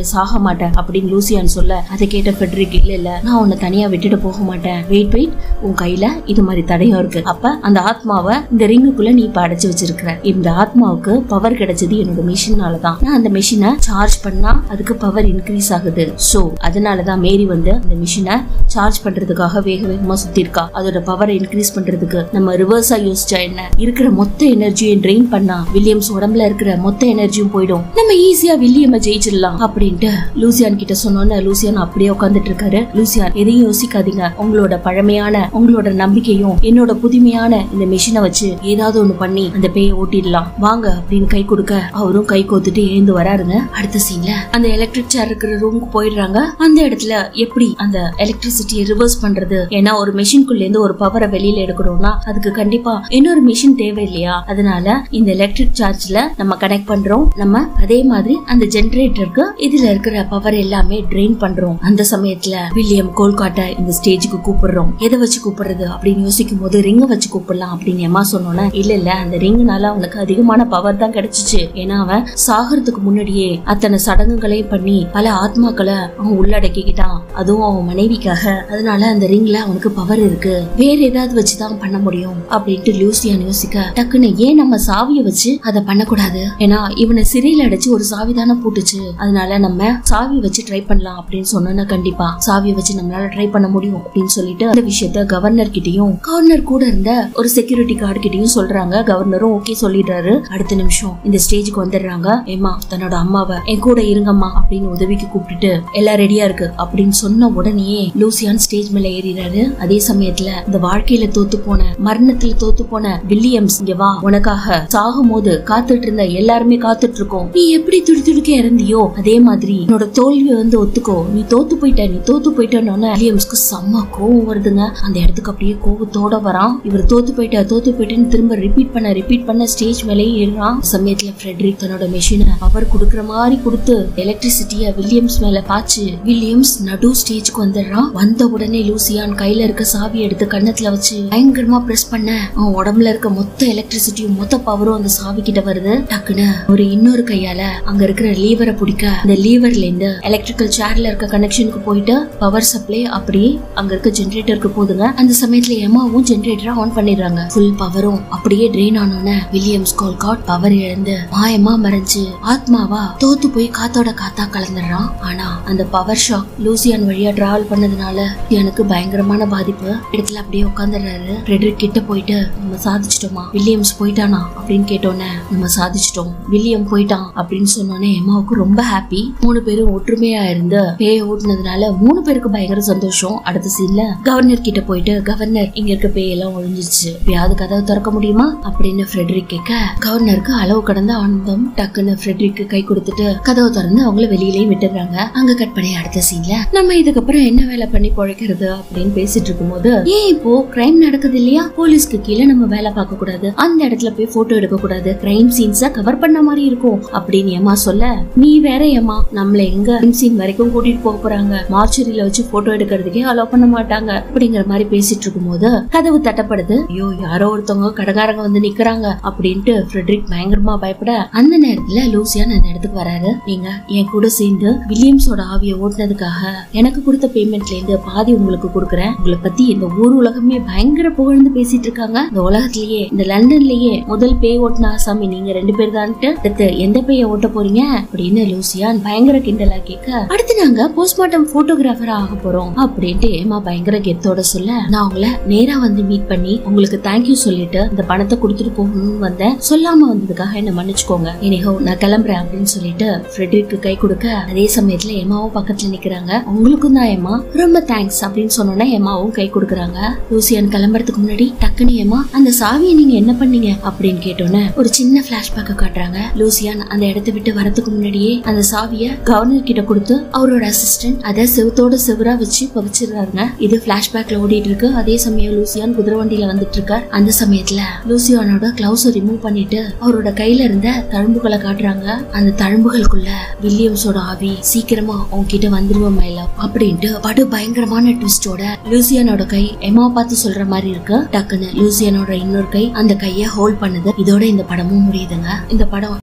மாட்டேன் அப்படின்னு லூசியான் சொல்ல அதை கேட்ட ஃபெட்ரிக் இல்ல இல்ல நான் உன்னை தனியா விட்டுட்டு போக மாட்டேன் வெயிட் வெயிட் உன் கையில இது மாதிரி தடையும் இருக்கு அப்ப அந்த ஆத்மாவை இந்த ரிங்குக்குள்ள நீ இப்ப அடைச்சு வச்சிருக்கிற இந்த ஆத்மாவுக்கு பவர் கிடைச்சது என்னோட மிஷினால தான் நான் அந்த மிஷினை சார்ஜ் பண்ணா அதுக்கு பவர் இன்க்ரீஸ் ஆகுது சோ அதனாலதான் மேரி வந்து அந்த மிஷினை சார்ஜ் பண்றதுக்காக வேக வேகமா சுத்தி இருக்கா அதோட பவரை இன்க்ரீஸ் பண்றதுக்கு நம்ம ரிவர்ஸா யோசிச்சா என்ன இருக்கிற மொத்த எனர்ஜியும் ட்ரெயின் பண்ணா வில்லியம்ஸ் உடம்புல இருக்கிற மொத்த எனர்ஜியும் போயிடும் நம்ம ஈஸியா வில்லியம ஜெயிச்சிடலாம் அப்படின்ட்டு லூசியான் கிட்ட சொன்னோன்னு லூசியான் அப்படியே உட்காந்துட்டு இருக்காரு லூசியான் எதையும் யோசிக்காதீங்க உங்களோட பழமையான உங்களோட நம்பிக்கையும் என்னோட புதுமையான இந்த மிஷினை வச்சு ஏதாவது ஒண்ணு பண்ணி அந்த பேயை ஓட்டிடலாம் வாங்க அப்படின்னு கை கொடுக்க அவரும் கை கோத்துட்டு எழுந்து வராருங்க அடுத்த சீன்ல அந்த எலக்ட்ரிக் சேர் இருக்கிற ரூமுக்கு போயிடுறாங்க அந்த இடத்துல எப்படி அந்த எலக்ட்ரிசிட்டியை ரிவர்ஸ் பண்றது ஏன்னா ஒரு மிஷின்குள்ள இருந்து ஒரு பவரை வெளியில எடுக்கணும்னா அதுக்கு கண்டிப்பா இன்னொரு மிஷின் தேவை இல்லையா அதனால இந்த எலக்ட்ரிக் சார்ஜ்ல நம்ம கனெக்ட் பண்றோம் நம்ம அதே மாதிரி அந்த ஜெனரேட்டருக்கு இதுல இருக்கிற பவர் எல்லாமே ட்ரெயின் பண்றோம் அந்த சமயத்துல வில்லியம் கோல்காட்டை இந்த ஸ்டேஜுக்கு கூப்பிடுறோம் எதை வச்சு கூப்பிடுறது அப்படின்னு யோசிக்கும் போது ரிங்க வச்சு கூப்பிடலாம் அப்படின்னு அம்மா சொன்னோன்னே இல்ல இல்ல அந்த ரிங்குனால அவனுக்கு அதிகமான பவர் தான் கிடைச்சிச்சு ஏன்னா அவன் சாகிறதுக்கு முன்னாடியே அத்தனை சடங்குகளையும் பண்ணி பல ஆத்மாக்களை அவன் உள்ளடக்கிக்கிட்டான் அதுவும் அவன் மனைவிக்காக அதனால அந்த ரிங்ல அவனுக்கு பவர் இருக்கு வேற ஏதாவது வச்சுதான் பண்ண முடியும் அப்படின்ட்டு லூசியான் யோசிக்க டக்குன்னு ஏன் நம்ம சாவியை வச்சு அதை பண்ணக்கூடாது ஏன்னா இவனை சிறையில அடைச்சு ஒரு சாவி தானே பூட்டுச்சு அதனால நம்ம சாவி வச்சு ட்ரை பண்ணலாம் அப்படின்னு சொன்னோன்னா கண்டிப்பா சாவியை வச்சு நம்மளால ட்ரை பண்ண முடியும் அப்படின்னு சொல்லிட்டு அந்த விஷயத்த கவர்னர் கிட்டயும் கவர்னர் கூட இருந்த ஒரு செக்யூரிட்டி கார்டு கிட்டயும் சொல்றாங்க கவர்னரும் ஓகே சொல்லிடுறாரு அடுத்த நிமிஷம் இந்த ஸ்டேஜுக்கு வந்துடுறாங்க ஏமா தன்னோட அம்மாவை என் கூட இருங்கம்மா அப்படின்னு உதவிக்கு கூப்பிட்டுட்டு எல்லாம் ரெடியா இருக்கு அப்படின்னு சொன்ன உடனே லூசியான் ஸ்டேஜ் மேல ஏறிறாரு அதே சமயத்துல இந்த வாழ்க்கையில தோத்து போன மரணத்துல தோத்து போன வில்லியம்ஸ் இங்க வா உனக்காக சாகும் போது காத்துட்டு இருந்த எல்லாருமே காத்துட்டு இருக்கோம் நீ எப்படி துடி துடிக்க இறந்தியோ அதே மாதிரி என்னோட தோல்வி வந்து ஒத்துக்கோ நீ தோத்து போயிட்ட நீ தோத்து போயிட்டோன்னு வில்லியம்ஸ்க்கு செம்ம கோவம் வருதுங்க அந்த இடத்துக்கு அப்படியே கோவத்தோட வரான் இவர் தோத்து போயிட்டா தோத்து போயிட்டேன்னு திரும்ப ரிப்பீட் பண்ண ரிப்பீட் பண்ண ஸ்டேஜ் மேலேயே ஏறுறான் சமயத்துல ஃப்ரெட்ரிக் தன்னோட மெஷினை பவர் கொடுக்கற மாதிரி கொடுத்து எலக்ட்ரிசிட்டிய வில்லியம்ஸ் மேல பாய்ச்சு வில்லியம்ஸ் நடு ஸ்டேஜ்க்கு வந்துடுறான் வந்த உடனே லூசியான் கையில இருக்க சாவி எடுத்து கண்ணத்துல வச்சு பயங்கரமா பிரஸ் பண்ண அவன் உடம்புல இருக்க மொத்த எலக்ட்ரிசிட்டியும் மொத்த பவரும் அந்த சாவி கிட்ட வருது டக்குன்னு ஒரு இன்னொரு கையால அங்க இருக்கிற லீவரை பிடிக்க அந்த லீவர்ல இருந்து எலக்ட்ரிக்கல் சேர்ல இருக்க கனெக்ஷனுக்கு போயிட்டு பவர் சப்ளை அப்படியே அங்க இருக்க ஜெனரேட்டருக்கு போதுங்க அந்த சமயத்துல எமாவும் ஜெனரேட்டரை ஆன் பண்ணிடுறாங்க ஃபுல் பவரும் அப்படியே ட்ரெயின் ஆனோன்னு வில்லியம்ஸ் கோல்காட் பவர் இழந்து மாயமா மறைஞ்சு ஆத்மாவா தோத்து போய் காத்தோட காத்தா கலந்துடுறான் ஆனா அந்த பவர் ஷாக் லூசியான் வழியா டிராவல் பண்ணதுனால எனக்கு பயங்கரமான பாதிப்பு இடத்துல அப்படியே உட்காந்துடுறாரு ரெட்ரிக் கிட்ட போயிட்டு நம்ம சாதிச்சிட்டோமா வில்லியம்ஸ் போயிட்டானா அப்படின்னு கேட்டோன்னே நம்ம சாதிச்சிட்டோம் வில்லியம் போயிட்டான் அப்படின்னு சொன்னோன்னே எம்மாவுக்கு ரொம்ப ஹாப்பி மூணு பேரும் ஒற்றுமையா இருந்து பேய ஓட்டுனதுனால மூணு பேருக்கு பயங்கர சந்தோஷம் அடுத்த சீன்ல கவர்னர் கிட்ட போயிட்டு கவர்னர் இங்க இருக்க பேயெல்லாம் ஒழிஞ்சிருச்சு எப்பயாவது கதவை திறக்க முடியுமா அப்படின்னு ஃப்ரெட்ரிக் கேட்க கவர்னருக்கு அளவு கடந்த ஆனந்தம் டக்குன்னு ஃப்ரெட்ரிக்கு கை கொடுத்துட்டு கதவை திறந்து அவங்கள வெளியிலேயே விட்டுறாங்க அங்க கட் பண்ணி அடுத்த சீன்ல நம்ம இதுக்கப்புறம் என்ன வேலை பண்ணி பொழைக்கிறது அப்படின்னு பேசிட்டு இருக்கும்போது ஏன் இப்போ கிரைம் நடக்குது இல்லையா போலீஸ்க்கு கீழே நம்ம வேலை பார்க்க கூடாது அந்த இடத்துல போய் போட்டோ எடுக்க கூடாது கிரைம் சீன்ஸ கவர் பண்ண மாதிரி இருக்கும் அப்படின்னு ஏமா சொல்ல நீ வேற ஏமா நம்மள எங்க கிரைம் சீன் வரைக்கும் கூட்டிட்டு போக போறாங்க மார்ச்சரியில வச்சு போட்டோ எடுக்கிறதுக்கே அலோவ் பண்ண மாட்டாங்க அப்படிங்கிற மாதிரி பேசிட்டு இருக்கும்போது கதவு தட்டப்படுது ஐயோ யாரோ ஒருத்தவங்க கடைக்காரங்க வந்து நிக்கிறாங்க அப்படின்ட்டு ஃப்ரெட்ரிக் பயங்கரமா பயப்பட அந்த நேரத்துல லூசியான் அந்த இடத்துக்கு வராரு நீங்க என் கூட சேர்ந்து வில்லியம்ஸோட ஆவிய ஓட்டுனதுக்காக எனக்கு கொடுத்த பேமெண்ட்ல இருந்து பாதி உங்களுக்கு கொடுக்குறேன் உங்களை பத்தி இந்த ஊர் உலகமே பயங்கர புகழ்ந்து பேசிட்டு இருக்காங்க இந்த உலகத்திலேயே இந்த லண்டன்லயே முதல் பேய் ஓட்டுன ஆசாமி நீங்க ரெண்டு பேர் தான்ட்டு அடுத்து எந்த பேய ஓட்ட போறீங்க அப்படின்னு லூசியான் பயங்கர கிண்டலா கேட்க அடுத்து நாங்க போஸ்ட்மார்ட்டம் போட்டோகிராஃபரா ஆக போறோம் அப்படின்ட்டு ஏமா பயங்கர கெத்தோட சொல்ல நான் உங்களை நேரா வந்து மீட் பண்ணி உங்களுக்கு தேங்க்யூ சொல்லிட்டு இந்த பணத்தை கொடுத்துட்டு போகணும்னு வந்தேன் சொல்லாம வந்ததுக்காக என்ன மன்னிச்சுக்கோங்க எனிஹோ நான் கிளம்புறேன் அப்படின்னு சொல்லிட்டு ஃப்ரெட்ரிக்கு கை கொடுக்க அதே சமயத்துல எமாவும் பக்கத்துல நிக்கிறாங்க உங்களுக்கும் தான் ஏமா ரொம்ப தேங்க்ஸ் அப்படின்னு சொன்னோன்னா எமாவும் கை கொடுக்குறாங்க லூசியான் கிளம்புறதுக்கு முன்னாடி டக்குனு ஏமா அந்த சாவியை நீங்க என்ன பண்ணீங்க அப்படின்னு கேட்டோன்னே ஒரு சின்ன பிளாஷ்பேக்க காட்டுறாங்க லூசியான் அந்த இடத்தை விட்டு வரதுக்கு முன்னாடியே அந்த சாவிய கவர்னர் கிட்ட கொடுத்து அவரோட அசிஸ்டன்ட் அதை செவத்தோட செவரா வச்சு பவிச்சிடுறாருங்க இது பிளாஷ்பேக்ல ஓடிட்டு இருக்கு அதே சமயம் லூசியான் குதிரை வண்டியில வந்துட்டு இருக்கார் அந்த சமயத்துல லூசியானோட கிளவுஸ் ரிமூவ் பண்ணிட்டு அவரோட கையில இருந்த தழும்புகளை காட்டுறாங்க அந்த தழும்புகளுக்குள்ள வில்லியம்ஸோட ஆவி சீக்கிரமா உன்கிட்ட வந்துருவோம் மைலா அப்படின்ட்டு படு பயங்கரமான ட்விஸ்டோட லூசியானோட கை எமா பார்த்து சொல்ற மாதிரி இருக்கு டக்குன்னு லூசியானோட இன்னொரு கை அந்த கைய ஹோல்ட் பண்ணுது இதோட இந்த படமும் முடியுதுங்க இந்த படம்